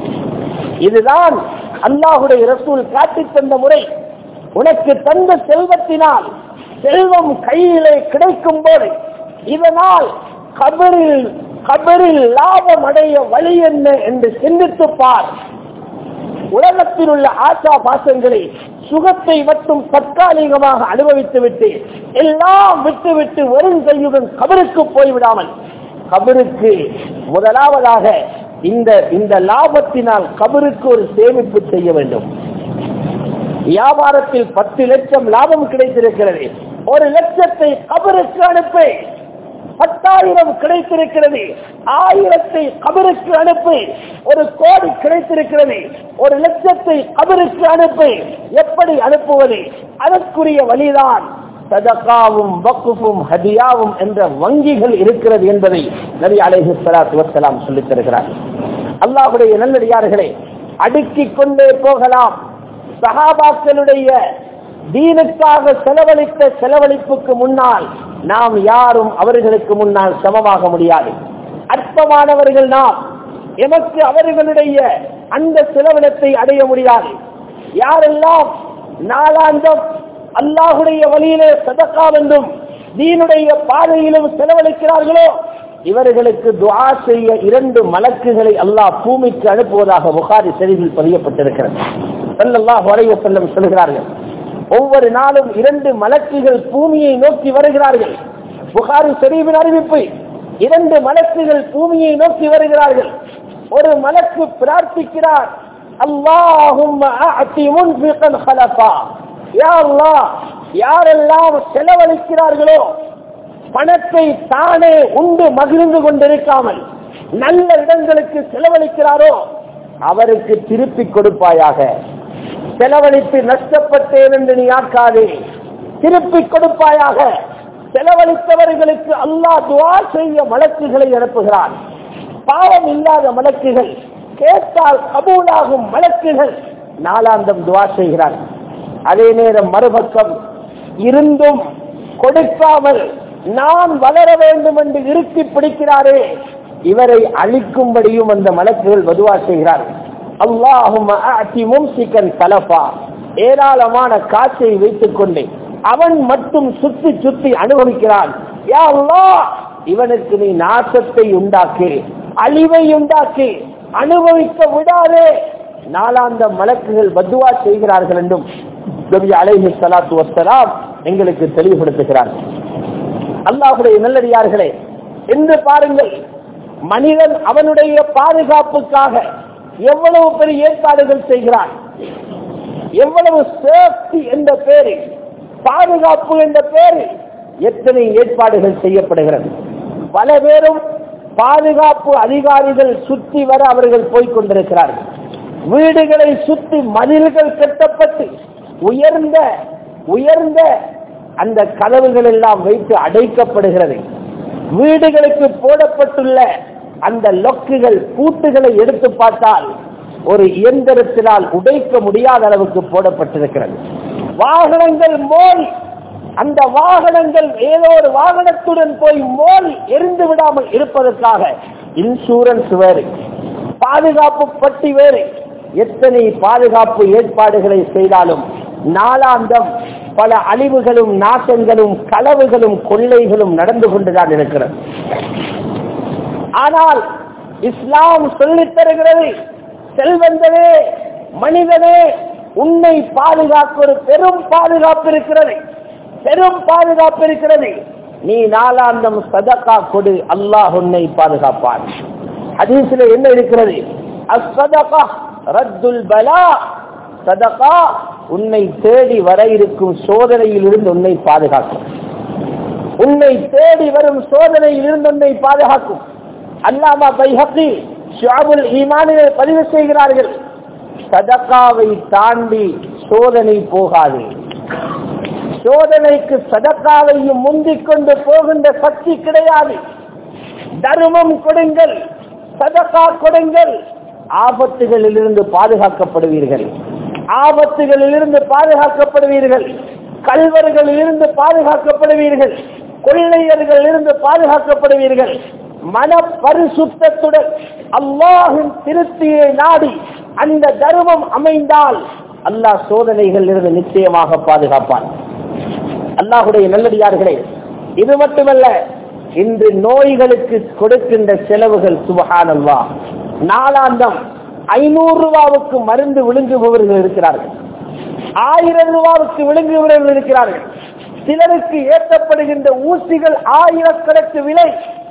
இதுதான் அல்லாஹுடைய ரசூல் காட்டித் தந்த முறை உனக்கு தந்த செல்வத்தினால் செல்வம் கையிலே கிடைக்கும் போது இதனால் கபரில் கபரில் லாபம் அடைய வழி என்ன என்று சிந்தித்து பார் உலகத்தில் உள்ள ஆசா பாசங்களை சுகத்தை மட்டும் தற்காலிகமாக அனுபவித்து விட்டு எல்லாம் விட்டுவிட்டு வெறும் கையுடன் கபருக்கு போய்விடாமல் கபருக்கு முதலாவதாக இந்த இந்த லாபத்தினால் கபருக்கு ஒரு சேமிப்பு செய்ய வேண்டும் வியாபாரத்தில் பத்து லட்சம் லாபம் கிடைத்திருக்கிறது ஒரு லட்சத்தை கபருக்கு அனுப்பு பத்தாயிரம் கிடைத்திருக்கிறது ஆயிரத்தை கபருக்கு அனுப்பு ஒரு கோடி கிடைத்திருக்கிறது ஒரு லட்சத்தை கபருக்கு அனுப்பு எப்படி அனுப்புவது அதற்குரிய வழிதான் சதகாவும் வக்குஃபும் ஹதியாவும் என்ற வங்கிகள் இருக்கிறது என்பதை நபி அலைஹி ஸலாத்து வஸலாம் சொல்லித் தருகிறார் அல்லாஹ்வுடைய நல்லடியார்களே அடுக்கிக் கொண்டே போகலாம் சஹாபாக்களுடைய தீனுக்காக செலவழித்த செலவழிப்புக்கு முன்னால் நாம் யாரும் அவர்களுக்கு முன்னால் சமமாக முடியாது அற்பமானவர்கள் நாம் எமக்கு அவர்களுடைய அந்த செலவினத்தை அடைய முடியாது யாரெல்லாம் நாளாந்தம் அல்லாஹுடைய வழியிலே சதக்காவென்றும் தீனுடைய பாதையிலும் செலவழிக்கிறார்களோ இவர்களுக்கு துஆ செய்ய இரண்டு மலக்குகளை அல்லாஹ் பூமிக்கு அனுப்புவதாக புகாரி செறிவில் பதியப்பட்டிருக்கிறது ஸல்லல்லாஹு அலைஹி வஸல்லம் சொல்கிறார்கள் ஒவ்வொரு நாளும் இரண்டு மலக்குகள் பூமியை நோக்கி வருகிறார்கள் புகாரி ஷரீஃபின் அறிவிப்பு இரண்டு மலக்குகள் பூமியை நோக்கி வருகிறார்கள் ஒரு மலக்கு பிரார்த்திக்கிறார் அல்லாஹும் யாரெல்லாம் செலவழிக்கிறார்களோ பணத்தை தானே உண்டு மகிழ்ந்து கொண்டிருக்காமல் நல்ல இடங்களுக்கு செலவழிக்கிறாரோ அவருக்கு திருப்பி கொடுப்பாயாக செலவழித்து நஷ்டப்பட்டேன் என்று நீ ஆக்காதே திருப்பி கொடுப்பாயாக செலவழித்தவர்களுக்கு அல்லாஹ் துவா செய்ய வழக்குகளை அனுப்புகிறான் பாவம் இல்லாத மலக்குகள் கேட்டால் கபூலாகும் மலக்குகள் நாளாந்தம் துவா செய்கிறார் அதே நேரம் மறுபக்கம் இருந்தும் கொடுக்காமல் நான் வளர வேண்டும் என்று இறுக்கி பிடிக்கிறாரே இவரை அழிக்கும்படியும் அந்த மலக்குகள் வதுவா செய்கிறார் அல்லாஹும் மும்சிக்கன் தலப்பா ஏராளமான காற்றை வைத்துக் கொண்டு அவன் மட்டும் சுத்தி சுத்தி அனுபவிக்கிறான் யா அல்லாஹ் இவனுக்கு நீ நாசத்தை உண்டாக்கி அழிவை உண்டாக்கி அனுபவிக்க விடாதே நாளாந்த மலக்குகள் பத்துவா செய்கிறார்கள் என்றும் நபி அலைஹி ஸலாத்து வஸ்ஸலாம் எங்களுக்கு தெளிவுபடுத்துகிறார் அல்லாஹ்வுடைய நல்லடியார்களே என்று பாருங்கள் மனிதன் அவனுடைய பாதுகாப்புக்காக எவ்வளவு பெரிய ஏற்பாடுகள் செய்கிறான் எவ்வளவு சேஃப்டி என்ற பேரில் பாதுகாப்பு என்ற பேரில் எத்தனை ஏற்பாடுகள் செய்யப்படுகிறது பல பேரும் பாதுகாப்பு அதிகாரிகள் சுற்றி வர அவர்கள் போய்க் கொண்டிருக்கிறார்கள் வீடுகளை சுற்றி மதில்கள் கட்டப்பட்டு உயர்ந்த உயர்ந்த அந்த கதவுகள் எல்லாம் வைத்து அடைக்கப்படுகிறது வீடுகளுக்கு போடப்பட்டுள்ள அந்த லொக்குகள் பூட்டுகளை எடுத்து பார்த்தால் ஒரு இயந்திரத்தினால் உடைக்க முடியாத அளவுக்கு போடப்பட்டிருக்கிறது வாகனங்கள் மோல் அந்த வாகனங்கள் ஏதோ ஒரு வாகனத்துடன் போய் மோல் எரிந்து விடாமல் இருப்பதற்காக இன்சூரன்ஸ் வேறு பாதுகாப்பு பட்டி வேறு எத்தனை பாதுகாப்பு ஏற்பாடுகளை செய்தாலும் நாளாந்தம் பல அழிவுகளும் நாசங்களும் களவுகளும் கொள்ளைகளும் நடந்து கொண்டுதான் இருக்கிறது ஆனால் இஸ்லாம் சொல்லித் தருகிறது செல்வந்தனே மனிதனே உன்னை பாதுகாக்க ஒரு பெரும் பாதுகாப்பு இருக்கிறது பெரும் பாதுகாப்பு இருக்கிறது நீ நாளாந்தம் சதக்கா கொடு அல்லாஹ் உன்னை பாதுகாப்பான் ஹதீஸ்ல என்ன இருக்கிறது அஸ்ஸதகா ரத்துல் பலா சதகா உன்னை தேடி வர இருக்கும் சோதனையில் இருந்து உன்னை பாதுகாக்கும் உன்னை தேடி வரும் சோதனையில் இருந்து உன்னை பாதுகாக்கும் அல்லாமா பைஹக்கி ஷாபுல் ஈமானிலே பதிவு செய்கிறார்கள் சதக்காவை தாண்டி சோதனை போகாது சோதனைக்கு சதக்காவையும் முந்திக் கொண்டு போகின்ற சக்தி கிடையாது தர்மம் கொடுங்கள் சதக்கா கொடுங்கள் ஆபத்துகளில் இருந்து பாதுகாக்கப்படுவீர்கள் ஆபத்துகளில் இருந்து பாதுகாக்கப்படுவீர்கள் கல்வர்களில் இருந்து பாதுகாக்கப்படுவீர்கள் கொள்ளையர்கள் இருந்து பாதுகாக்கப்படுவீர்கள் மன பரிசுத்தத்துடன் அல்லாஹின் திருப்தியை நாடி அந்த தர்மம் அமைந்தால் அல்லாஹ் சோதனைகள் இருந்து நிச்சயமாக பாதுகாப்பான் அல்லாஹுடைய நல்லடியார்களே இது மட்டுமல்ல இன்று நோய்களுக்கு கொடுக்கின்ற செலவுகள் சுபகான் அல்லா நாளாந்தம் ஐநூறு ரூபாவுக்கு மருந்து விழுங்குபவர்கள் இருக்கிறார்கள் ஆயிரம் ரூபாவுக்கு விழுங்குபவர்கள் இருக்கிறார்கள் சிலருக்கு ஏற்றப்படுகின்ற ஊசிகள் ஆயிரக்கணக்கு விலை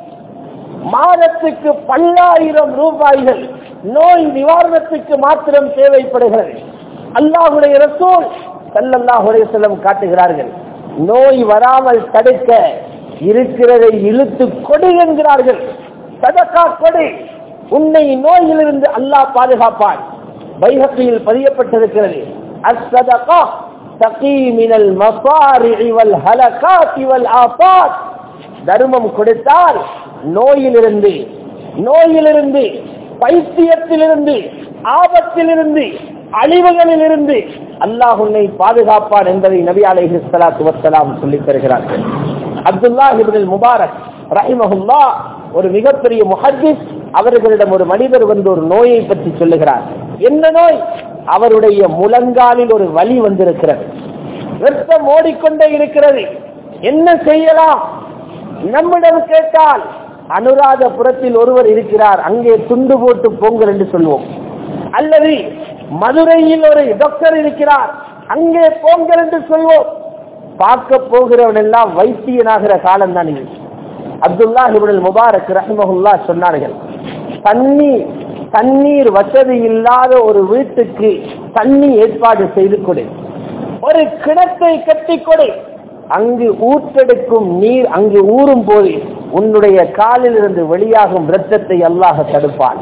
மாதத்துக்கு பல்லாயிரம் ரூபாய்கள் நோய் நிவாரணத்துக்கு மாத்திரம் தேவைப்படுகிறது அல்லாஹுடைய ரசூல் சல்லல்லாஹுடைய செல்லம் காட்டுகிறார்கள் நோய் வராமல் தடுக்க இருக்கிறதை இழுத்து கொடு என்கிறார்கள் சதக்கா கொடு உன்னை நோயிலிருந்து அல்லாஹ் பாதுகாப்பான் வைகத்தில் பதியப்பட்டிருக்கிறது அஸ்ஸதகா தகீ மினல் மசாரிஇ வல் ஹலகாத்தி வல் ஆஃபாத் தர்மம் கொடுத்தால் நோயிலிருந்து நோயிலிருந்து பைத்தியத்திலிருந்து ஆபத்திலிருந்து அழிவுகளிலிருந்து அல்லாஹ் உன்னை பாதுகாப்பான் என்பதை நபி அலைஹி ஸலாத்து வஸ்ஸலாம் சொல்லித் தருகிறார்கள் அப்துல்லா இப்னுல் முபாரக் ரஹிமஹுல்லா ஒரு மிகப்பெரிய முஹத்திஸ் அவர்களிடம் ஒரு மனிதர் வந்து ஒரு நோயை பற்றி சொல்லுகிறார் என்ன நோய் அவருடைய முழங்காலில் ஒரு வலி வந்திருக்கிறது ரத்தம் ஓடிக்கொண்டே இருக்கிறது என்ன செய்யலாம் நம்மிடம் கேட்டால் அனுராதபுரத்தில் ஒருவர் இருக்கிறார் அங்கே துண்டு போட்டு போங்கள் என்று சொல்வோம் அல்லது மதுரையில் ஒரு டாக்டர் இருக்கிறார் அங்கே போங்கள் என்று சொல்வோம் பார்க்க போகிறவன் எல்லாம் வைத்தியனாகிற காலம் தான் இது அப்துல்லா இபுல் முபாரக் ரஹ்மஹுல்லா சொன்னார்கள் தண்ணீர் தண்ணீர் வசதி இல்லாத ஒரு வீட்டுக்கு தண்ணி ஏற்பாடு செய்து கொடு ஒரு கிணத்தை கட்டி கொடு அங்கு ஊற்றெடுக்கும் நீர் அங்கு ஊறும் போது உன்னுடைய காலில் இருந்து வெளியாகும் இரத்தத்தை அல்லாஹ் தடுப்பான்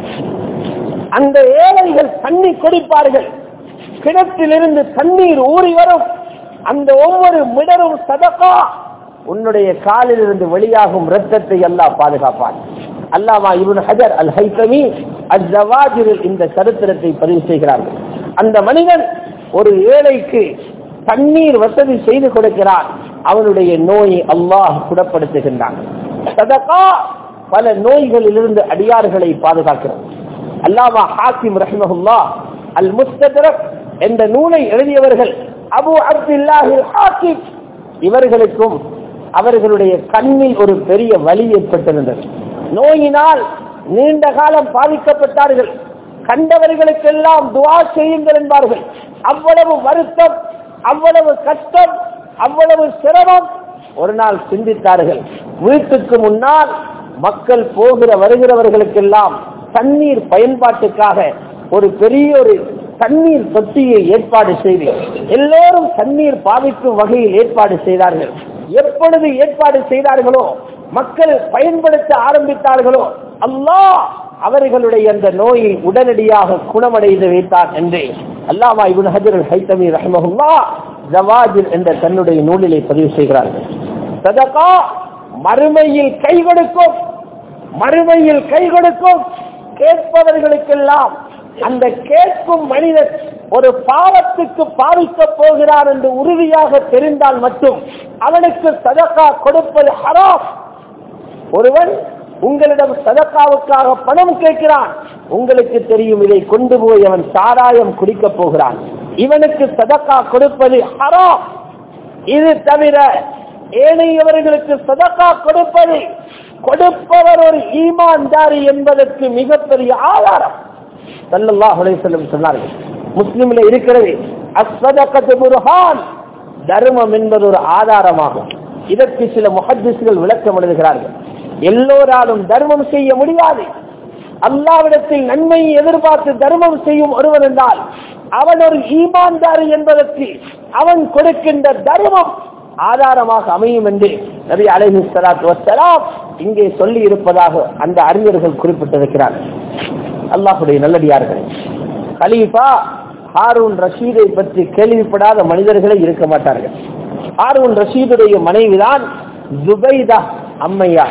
அந்த ஏழைகள் தண்ணி குடிப்பார்கள் கிணற்றிலிருந்து தண்ணீர் ஊறி வரும் அந்த ஒவ்வொரு மிடரும் சதகா உன்னுடைய காலில் இருந்து வெளியாகும் இரத்தத்தை அல்லாஹ் பாதுகாப்பான் அல்லாமா இவன் ஹஜர் அல் ஹைத்தமி அஜவாஜிரில் இந்த சரித்திரத்தை பதிவு செய்கிறார்கள் அந்த மனிதன் ஒரு ஏழைக்கு தண்ணீர் வசதி செய்து கொடுக்கிறான் அவனுடைய நோயை அல்லாஹ் குணப்படுத்துகின்றான் சதகா பல நோய்களிலிருந்து அடியார்களை பாதுகாக்கிறது அல்லாமா ஹாக்கிம் ரஹ்மஹுல்லா அல் முஸ்தரக் என்ற நூலை எழுதியவர்கள் அபு அப்துல்லாஹி ஹாக்கிம் இவர்களுக்கும் அவர்களுடைய கண்ணில் ஒரு பெரிய வலி ஏற்பட்டிருந்தது நோயினால் நீண்ட காலம் பாதிக்கப்பட்டார்கள் கண்டவர்களுக்கெல்லாம் துவா செய்யுங்கள் என்பார்கள் அவ்வளவு வருத்தம் அவ்வளவு கஷ்டம் அவ்வளவு சிரமம் ஒரு நாள் சிந்தித்தார்கள் வீட்டுக்கு முன்னால் மக்கள் போகிற வருகிறவர்களுக்கெல்லாம் தண்ணீர் பயன்பாட்டுக்காக ஒரு பெரிய ஒரு தண்ணீர் தொட்டியை ஏற்பாடு செய்து எல்லோரும் தண்ணீர் பாவிக்கும் வகையில் ஏற்பாடு செய்தார்கள் எப்பொழுது ஏற்பாடு செய்தார்களோ மக்கள் பயன்படுத்த ஆரம்பித்தார்களோ அல்லாஹ் அவர்களுடைய அந்த நோயை உடனடியாக குணமடைந்து வைத்தார் என்று அல்லாமா இபுன் ஹஜர் ஹைத்தமி ரஹமஹுல்லா ஜவாஜில் என்ற தன்னுடைய நூலிலே பதிவு செய்கிறார்கள் சதகா மறுமையில் கை கொடுக்கும் மறுமையில் கை கொடுக்கும் கேட்பவர்களுக்கெல்லாம் அந்த கேட்கும் மனிதன் ஒரு பாவத்துக்கு பாவிக்க போகிறார் என்று உறுதியாக தெரிந்தால் மட்டும் அவனுக்கு சதக்கா கொடுப்பது ஹராம் ஒருவன் உங்களிடம் சதக்காவுக்காக பணம் கேட்கிறான் உங்களுக்கு தெரியும் இதை கொண்டு போய் அவன் சாராயம் குடிக்க போகிறான் இவனுக்கு சதக்கா கொடுப்பது ஹராம் இது தவிர ஏனையவர்களுக்கு சதக்கா கொடுப்பது கொடுப்பவர் ஒரு ஈமான்தாரி என்பதற்கு மிகப்பெரிய ஆதாரம் சல்லல்லாஹு அலைஹி வஸல்லம் சொன்னார்கள் முஸ்லிமில் இருக்கிறது அஸ்வதகத்து புர்ஹான் தர்மம் என்பது ஒரு ஆதாரமாகும் இதற்கு சில முஹத்திஸ்கள் விளக்கம் எழுதுகிறார்கள் எல்லோராலும் தர்மம் செய்ய முடியாது அல்லாவிடத்தில் நன்மையை எதிர்பார்த்து தர்மம் செய்யும் ஒருவன் என்றால் அவன் ஒரு ஈமான்தாரி என்பதற்கு அவன் கொடுக்கின்ற தர்மம் ஆதாரமாக அமையும் என்று நபி அலைஹி ஸலாத்து வஸ்ஸலாம் இங்கே சொல்லி இருப்பதாக அந்த அறிஞர்கள் குறிப்பிட்டிருக்கிறார்கள் அல்லாஹுடைய நல்லடியார்கள் கலீஃபா ஹாரூன் ரஷீதை பற்றி கேள்விப்படாத மனிதர்களே இருக்க மாட்டார்கள் ஹாரூன் ரஷீதுடைய மனைவிதான் ஜுபைதா அம்மையா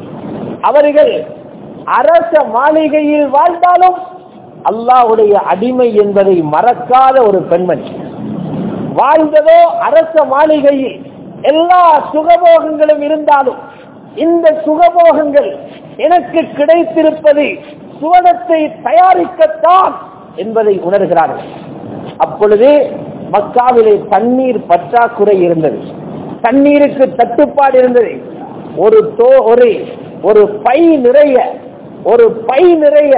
அவர்கள் அரச மாளிகையில் வாழ்ந்தாலும் அல்லாஹுடைய அடிமை என்பதை மறக்காத ஒரு பெண்மணி வாழ்ந்ததோ அரச மாளிகையில் எல்லா சுகபோகங்களும் இருந்தாலும் இந்த சுகபோகங்கள் எனக்கு கிடைத்திருப்பது சுவனத்தை தயாரிக்கத்தான் என்பதை உணர்கிறார்கள் அப்பொழுது மக்காவிலே தண்ணீர் பற்றாக்குறை இருந்தது தண்ணீருக்கு தட்டுப்பாடு இருந்தது ஒரு தோ ஒரு ஒரு பை நிறைய ஒரு பை நிறைய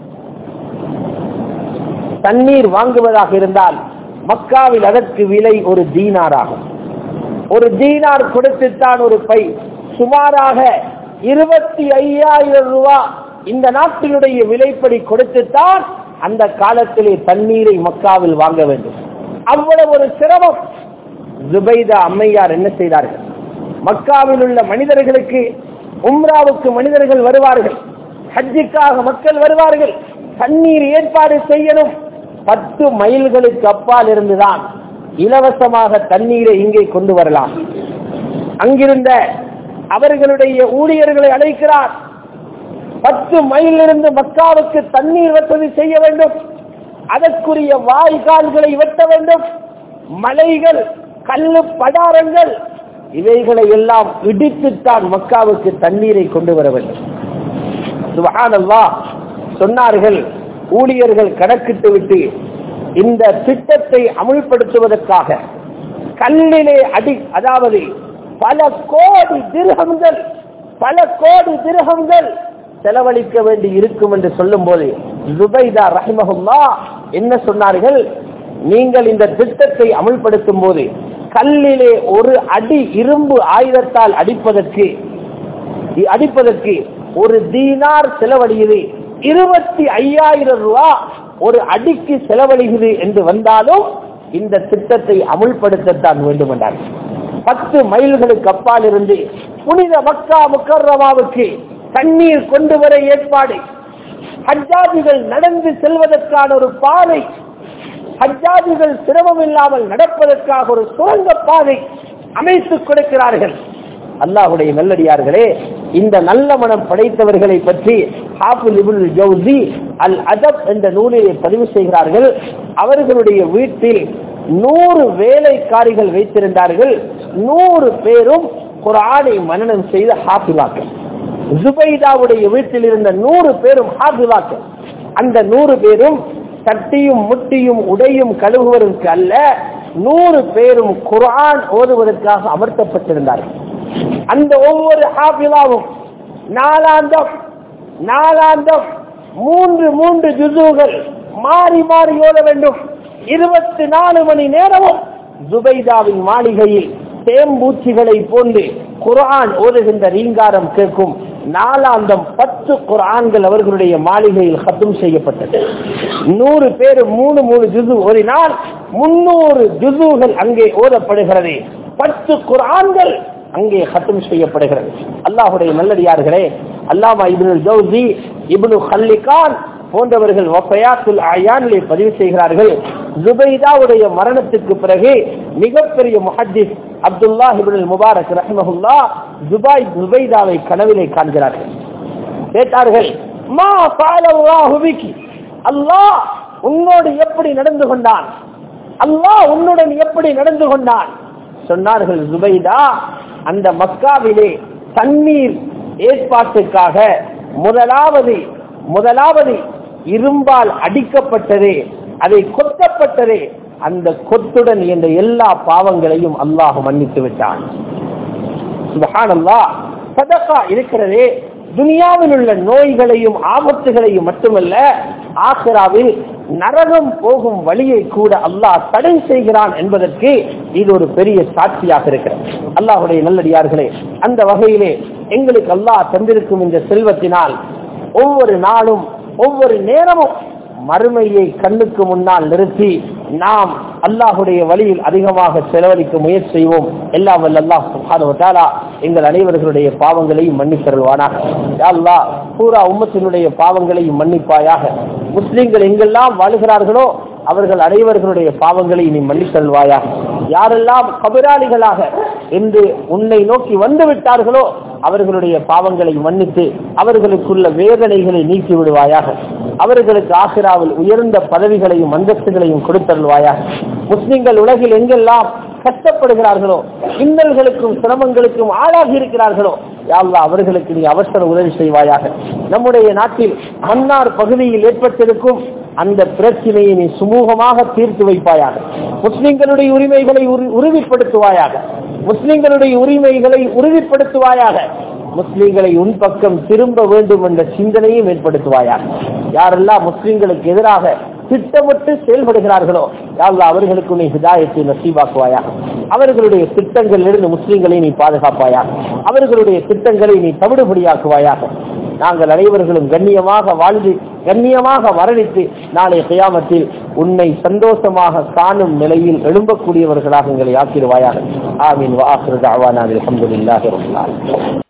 தண்ணீர் வாங்குவதாக இருந்தால் மக்காவில் அதற்கு விலை ஒரு தீனாராகும் ஒரு தீனார் கொடுத்துத்தான் ஒரு பை சுமாராக இருபத்தி ஐயாயிரம் ரூபாய் இந்த நாட்டினுடைய விலைப்படி கொடுத்துத்தான் அந்த காலத்திலே தண்ணீரை மக்காவில் வாங்க வேண்டும் அவ்வளவு ஒரு சிரமம் ஜுபைதா அம்மையார் என்ன செய்தார்கள் மக்காவில் உள்ள மனிதர்களுக்கு உம்ராவுக்கு மனிதர்கள் வருவார்கள் ஹஜ்ஜிக்காக மக்கள் வருவார்கள் தண்ணீர் ஏற்பாடு செய்யணும் பத்து மைல்களுக்கு அப்பால் இருந்துதான் இலவசமாக தண்ணீரை இங்கே கொண்டு வரலாம் அங்கிருந்த அவர்களுடைய ஊழியர்களை அழைக்கிறார் பத்து மைல் இருந்து மக்காவுக்கு தண்ணீர் வசதி செய்ய வேண்டும் அதற்குரிய வாய்க்கால்களை வெட்ட வேண்டும் மலைகள் கல்லு படாரங்கள் இவைகளை எல்லாம் இடித்துத்தான் மக்காவுக்கு தண்ணீரை கொண்டு வர வேண்டும் சுபஹானல்லா சொன்னார்கள் ஊழியர்கள் கணக்கிட்டு விட்டு இந்த திட்டத்தை அமுல்படுத்துவதற்காக கல்லிலே அடி அதாவது பல கோடி திருகங்கள் பல கோடி திருகங்கள் செலவழிக்க வேண்டி இருக்கும் என்று சொல்லும் போது ஜுபைதா ரஹிமஹுல்லா என்ன சொன்னார்கள் நீங்கள் இந்த திட்டத்தை அமுல்படுத்தும் போது கல்லிலே ஒரு அடி இரும்பு ஆயுதத்தால் அடிப்பதற்கு அடிப்பதற்கு ஒரு தீனார் செலவழியுது இருபத்தி ஐயாயிரம் ரூபா ஒரு அடிக்கு செலவழிகுது என்று வந்தாலும் இந்த திட்டத்தை அமுல்படுத்தத்தான் வேண்டும் என்றார்கள் பத்து மைல்களுக்கு அப்பால் இருந்து புனித மக்கா முக்கர்ரமாவுக்கு தண்ணீர் கொண்டு வர ஏற்பாடு ஹஜ்ஜாஜிகள் நடந்து செல்வதற்கான ஒரு பாதை ஹஜ்ஜாஜிகள் சிரமம் இல்லாமல் நடப்பதற்காக ஒரு சுரங்க பாதை அமைத்துக் கொடுக்கிறார்கள் அல்லாஹுடைய நல்லடியார்களே இந்த நல்ல மனம் படைத்தவர்களை பற்றி ஹாஃபுல் இப்னுல் ஜௌசி அல் அதப் என்ற நூலிலே பதிவு செய்கிறார்கள் அவர்களுடைய வீட்டில் நூறு வேலைக்காரிகள் வைத்திருந்தார்கள் நூறு பேரும் குரானை மனனம் செய்த ஹாஃபிலாக்கள் ஜுபைதாவுடைய வீட்டில் இருந்த நூறு பேரும் ஹாஃபிலாக்கள் அந்த நூறு பேரும் தட்டியும் முட்டியும் உடையும் கழுவுவதற்கு அல்ல நூறு பேரும் குரான் ஓதுவதற்காக அமர்த்தப்பட்டிருந்தார்கள் அந்த ஒவ்வொரு ஹாஃபிலாவும் நாலாந்தம் நாலாந்தம் மூன்று மூன்று ஜுசுகள் மாறி மாறி ஓத வேண்டும் இருபத்தி நாலு மணி நேரமும் ஜுபைதாவின் மாளிகையில் தேம்பூச்சிகளை போன்று குரான் ஓதுகின்ற ரீங்காரம் கேட்கும் நாலாந்தம் பத்து குரான்கள் அவர்களுடைய மாளிகையில் ஹத்தும் செய்யப்பட்டது நூறு பேர் மூணு மூணு ஜுசு ஓதினால் முன்னூறு ஜுசுகள் அங்கே ஓதப்படுகிறது பத்து குரான்கள் அங்கே ஹத்தும் செய்யப்படுகிறது அல்லாஹுடைய நல்லடியார்களே அல்லாமா இப்னு ஜவுசி இப்னு ஹல்லிகான் போன்றவர்கள் வஃபயாத்துல் அயானிலே பதிவு செய்கிறார்கள் ஜுபைதாவுடைய மரணத்துக்கு பிறகு மிகப்பெரிய முஹத்திஸ் அப்துல்லா இப்னுல் முபாரக் ரஹ்மஹுல்லா ஜுபாய் ஜுபைதாவை கனவிலே காண்கிறார்கள் கேட்டார்கள் மா ஃபஅலல்லாஹு பிகி அல்லாஹ் உன்னோடு எப்படி நடந்து கொண்டான் அல்லாஹ் உன்னுடன் எப்படி நடந்து கொண்டான் சொன்னார்கள் ஜுபைதா அந்த மக்காவிலே தண்ணீர் ஏற்பாட்டுக்காக முதலாவது முதலாவது இரும்பால் அடிக்கப்பட்டது அதை கொத்தப்பட்டது அந்த கொத்துடன் என்ற எல்லா பாவங்களையும் அல்லாஹ் மன்னித்து விட்டான் சுபஹானல்லாஹ் சதகா இருக்கிறதே துனியாவில் உள்ள நோய்களையும் ஆபத்துகளையும் மட்டுமல்ல ஆசிராவில் நரகம் போகும் வழியை கூட அல்லாஹ் தடை செய்கிறான் என்பதற்கு இது ஒரு பெரிய சாட்சியாக இருக்கிறது அல்லாஹுடைய நல்லடியார்களே அந்த வகையிலே எங்களுக்கு அல்லாஹ் தந்திருக்கும் இந்த செல்வத்தினால் ஒவ்வொரு நாளும் ஒவ்வொரு நேரமும் மறுமையை கண்ணுக்கு முன்னால் நிறுத்தி நாம் அல்லாஹுடைய வழியில் அதிகமாக செலவழிக்க முயற்சி செய்வோம் எல்லாம் வல்ல அல்லாஹ் சுப்ஹானஹு வ தஆலா எங்கள் அனைவர்களுடைய பாவங்களையும் மன்னித்தருள்வானாக யா அல்லாஹ் பூரா உம்மத்தினுடைய பாவங்களையும் மன்னிப்பாயாக முஸ்லிம்கள் எங்கெல்லாம் வாழுகிறார்களோ அவர்கள் அனைவர்களுடைய பாவங்களை நீ மன்னித்தருள்வாயாக யாரெல்லாம் கபிராளிகளாக என்று உன்னை நோக்கி வந்து விட்டார்களோ அவர்களுடைய பாவங்களை மன்னித்து அவர்களுக்குள்ள வேதனைகளை நீக்கி விடுவாயாக அவர்களுக்கு ஆசிராவில் உயர்ந்த பதவிகளையும் அந்தஸ்துகளையும் கொடுத்தருள்வாயாக முஸ்லிம்கள் உலகில் எங்கெல்லாம் கஷ்டப்படுகிறார்களோ இன்னல்களுக்கும் சிரமங்களுக்கும் ஆளாகி இருக்கிறார்களோ யாழ்லா அவர்களுக்கு நீ அவசர உதவி செய்வாயாக நம்முடைய நாட்டில் மன்னார் பகுதியில் ஏற்பட்டிருக்கும் அந்த பிரச்சனையை நீ சுமூகமாக தீர்த்து வைப்பாயாக முஸ்லிம்களுடைய உரிமைகளை உறு- உறுதிப்படுத்துவாயாக முஸ்லிம்களுடைய உரிமைகளை உறுதிப்படுத்துவாயாக முஸ்லிம்களை உன் பக்கம் திரும்ப வேண்டும் என்ற சிந்தனையும் ஏற்படுத்துவாயாக யாரெல்லாம் முஸ்லிம்களுக்கு எதிராக திட்டமிட்டு செயல்படுகிறார்களோ யாரெல்லாம் அவர்களுக்கு நீ ஹிதாயத்தை நசீபாக்குவாயாக அவர்களுடைய திட்டங்களிலிருந்து முஸ்லிம்களை நீ பாதுகாப்பாயாக அவர்களுடைய திட்டங்களை நீ தவிடுபடியாக்குவாயாக நாங்கள் அனைவர்களும் கண்ணியமாக வாழ்ந்து கண்ணியமாக மரணித்து நாளை கியாமத்தில் உன்னை சந்தோஷமாக காணும் நிலையில் எழும்பக்கூடியவர்களாக எங்களை ஆக்கிடுவாயாக ஆமீன் வாஹிரு தாவானா அல்ஹம்துலில்லாஹி ரப்பில் ஆலமீன்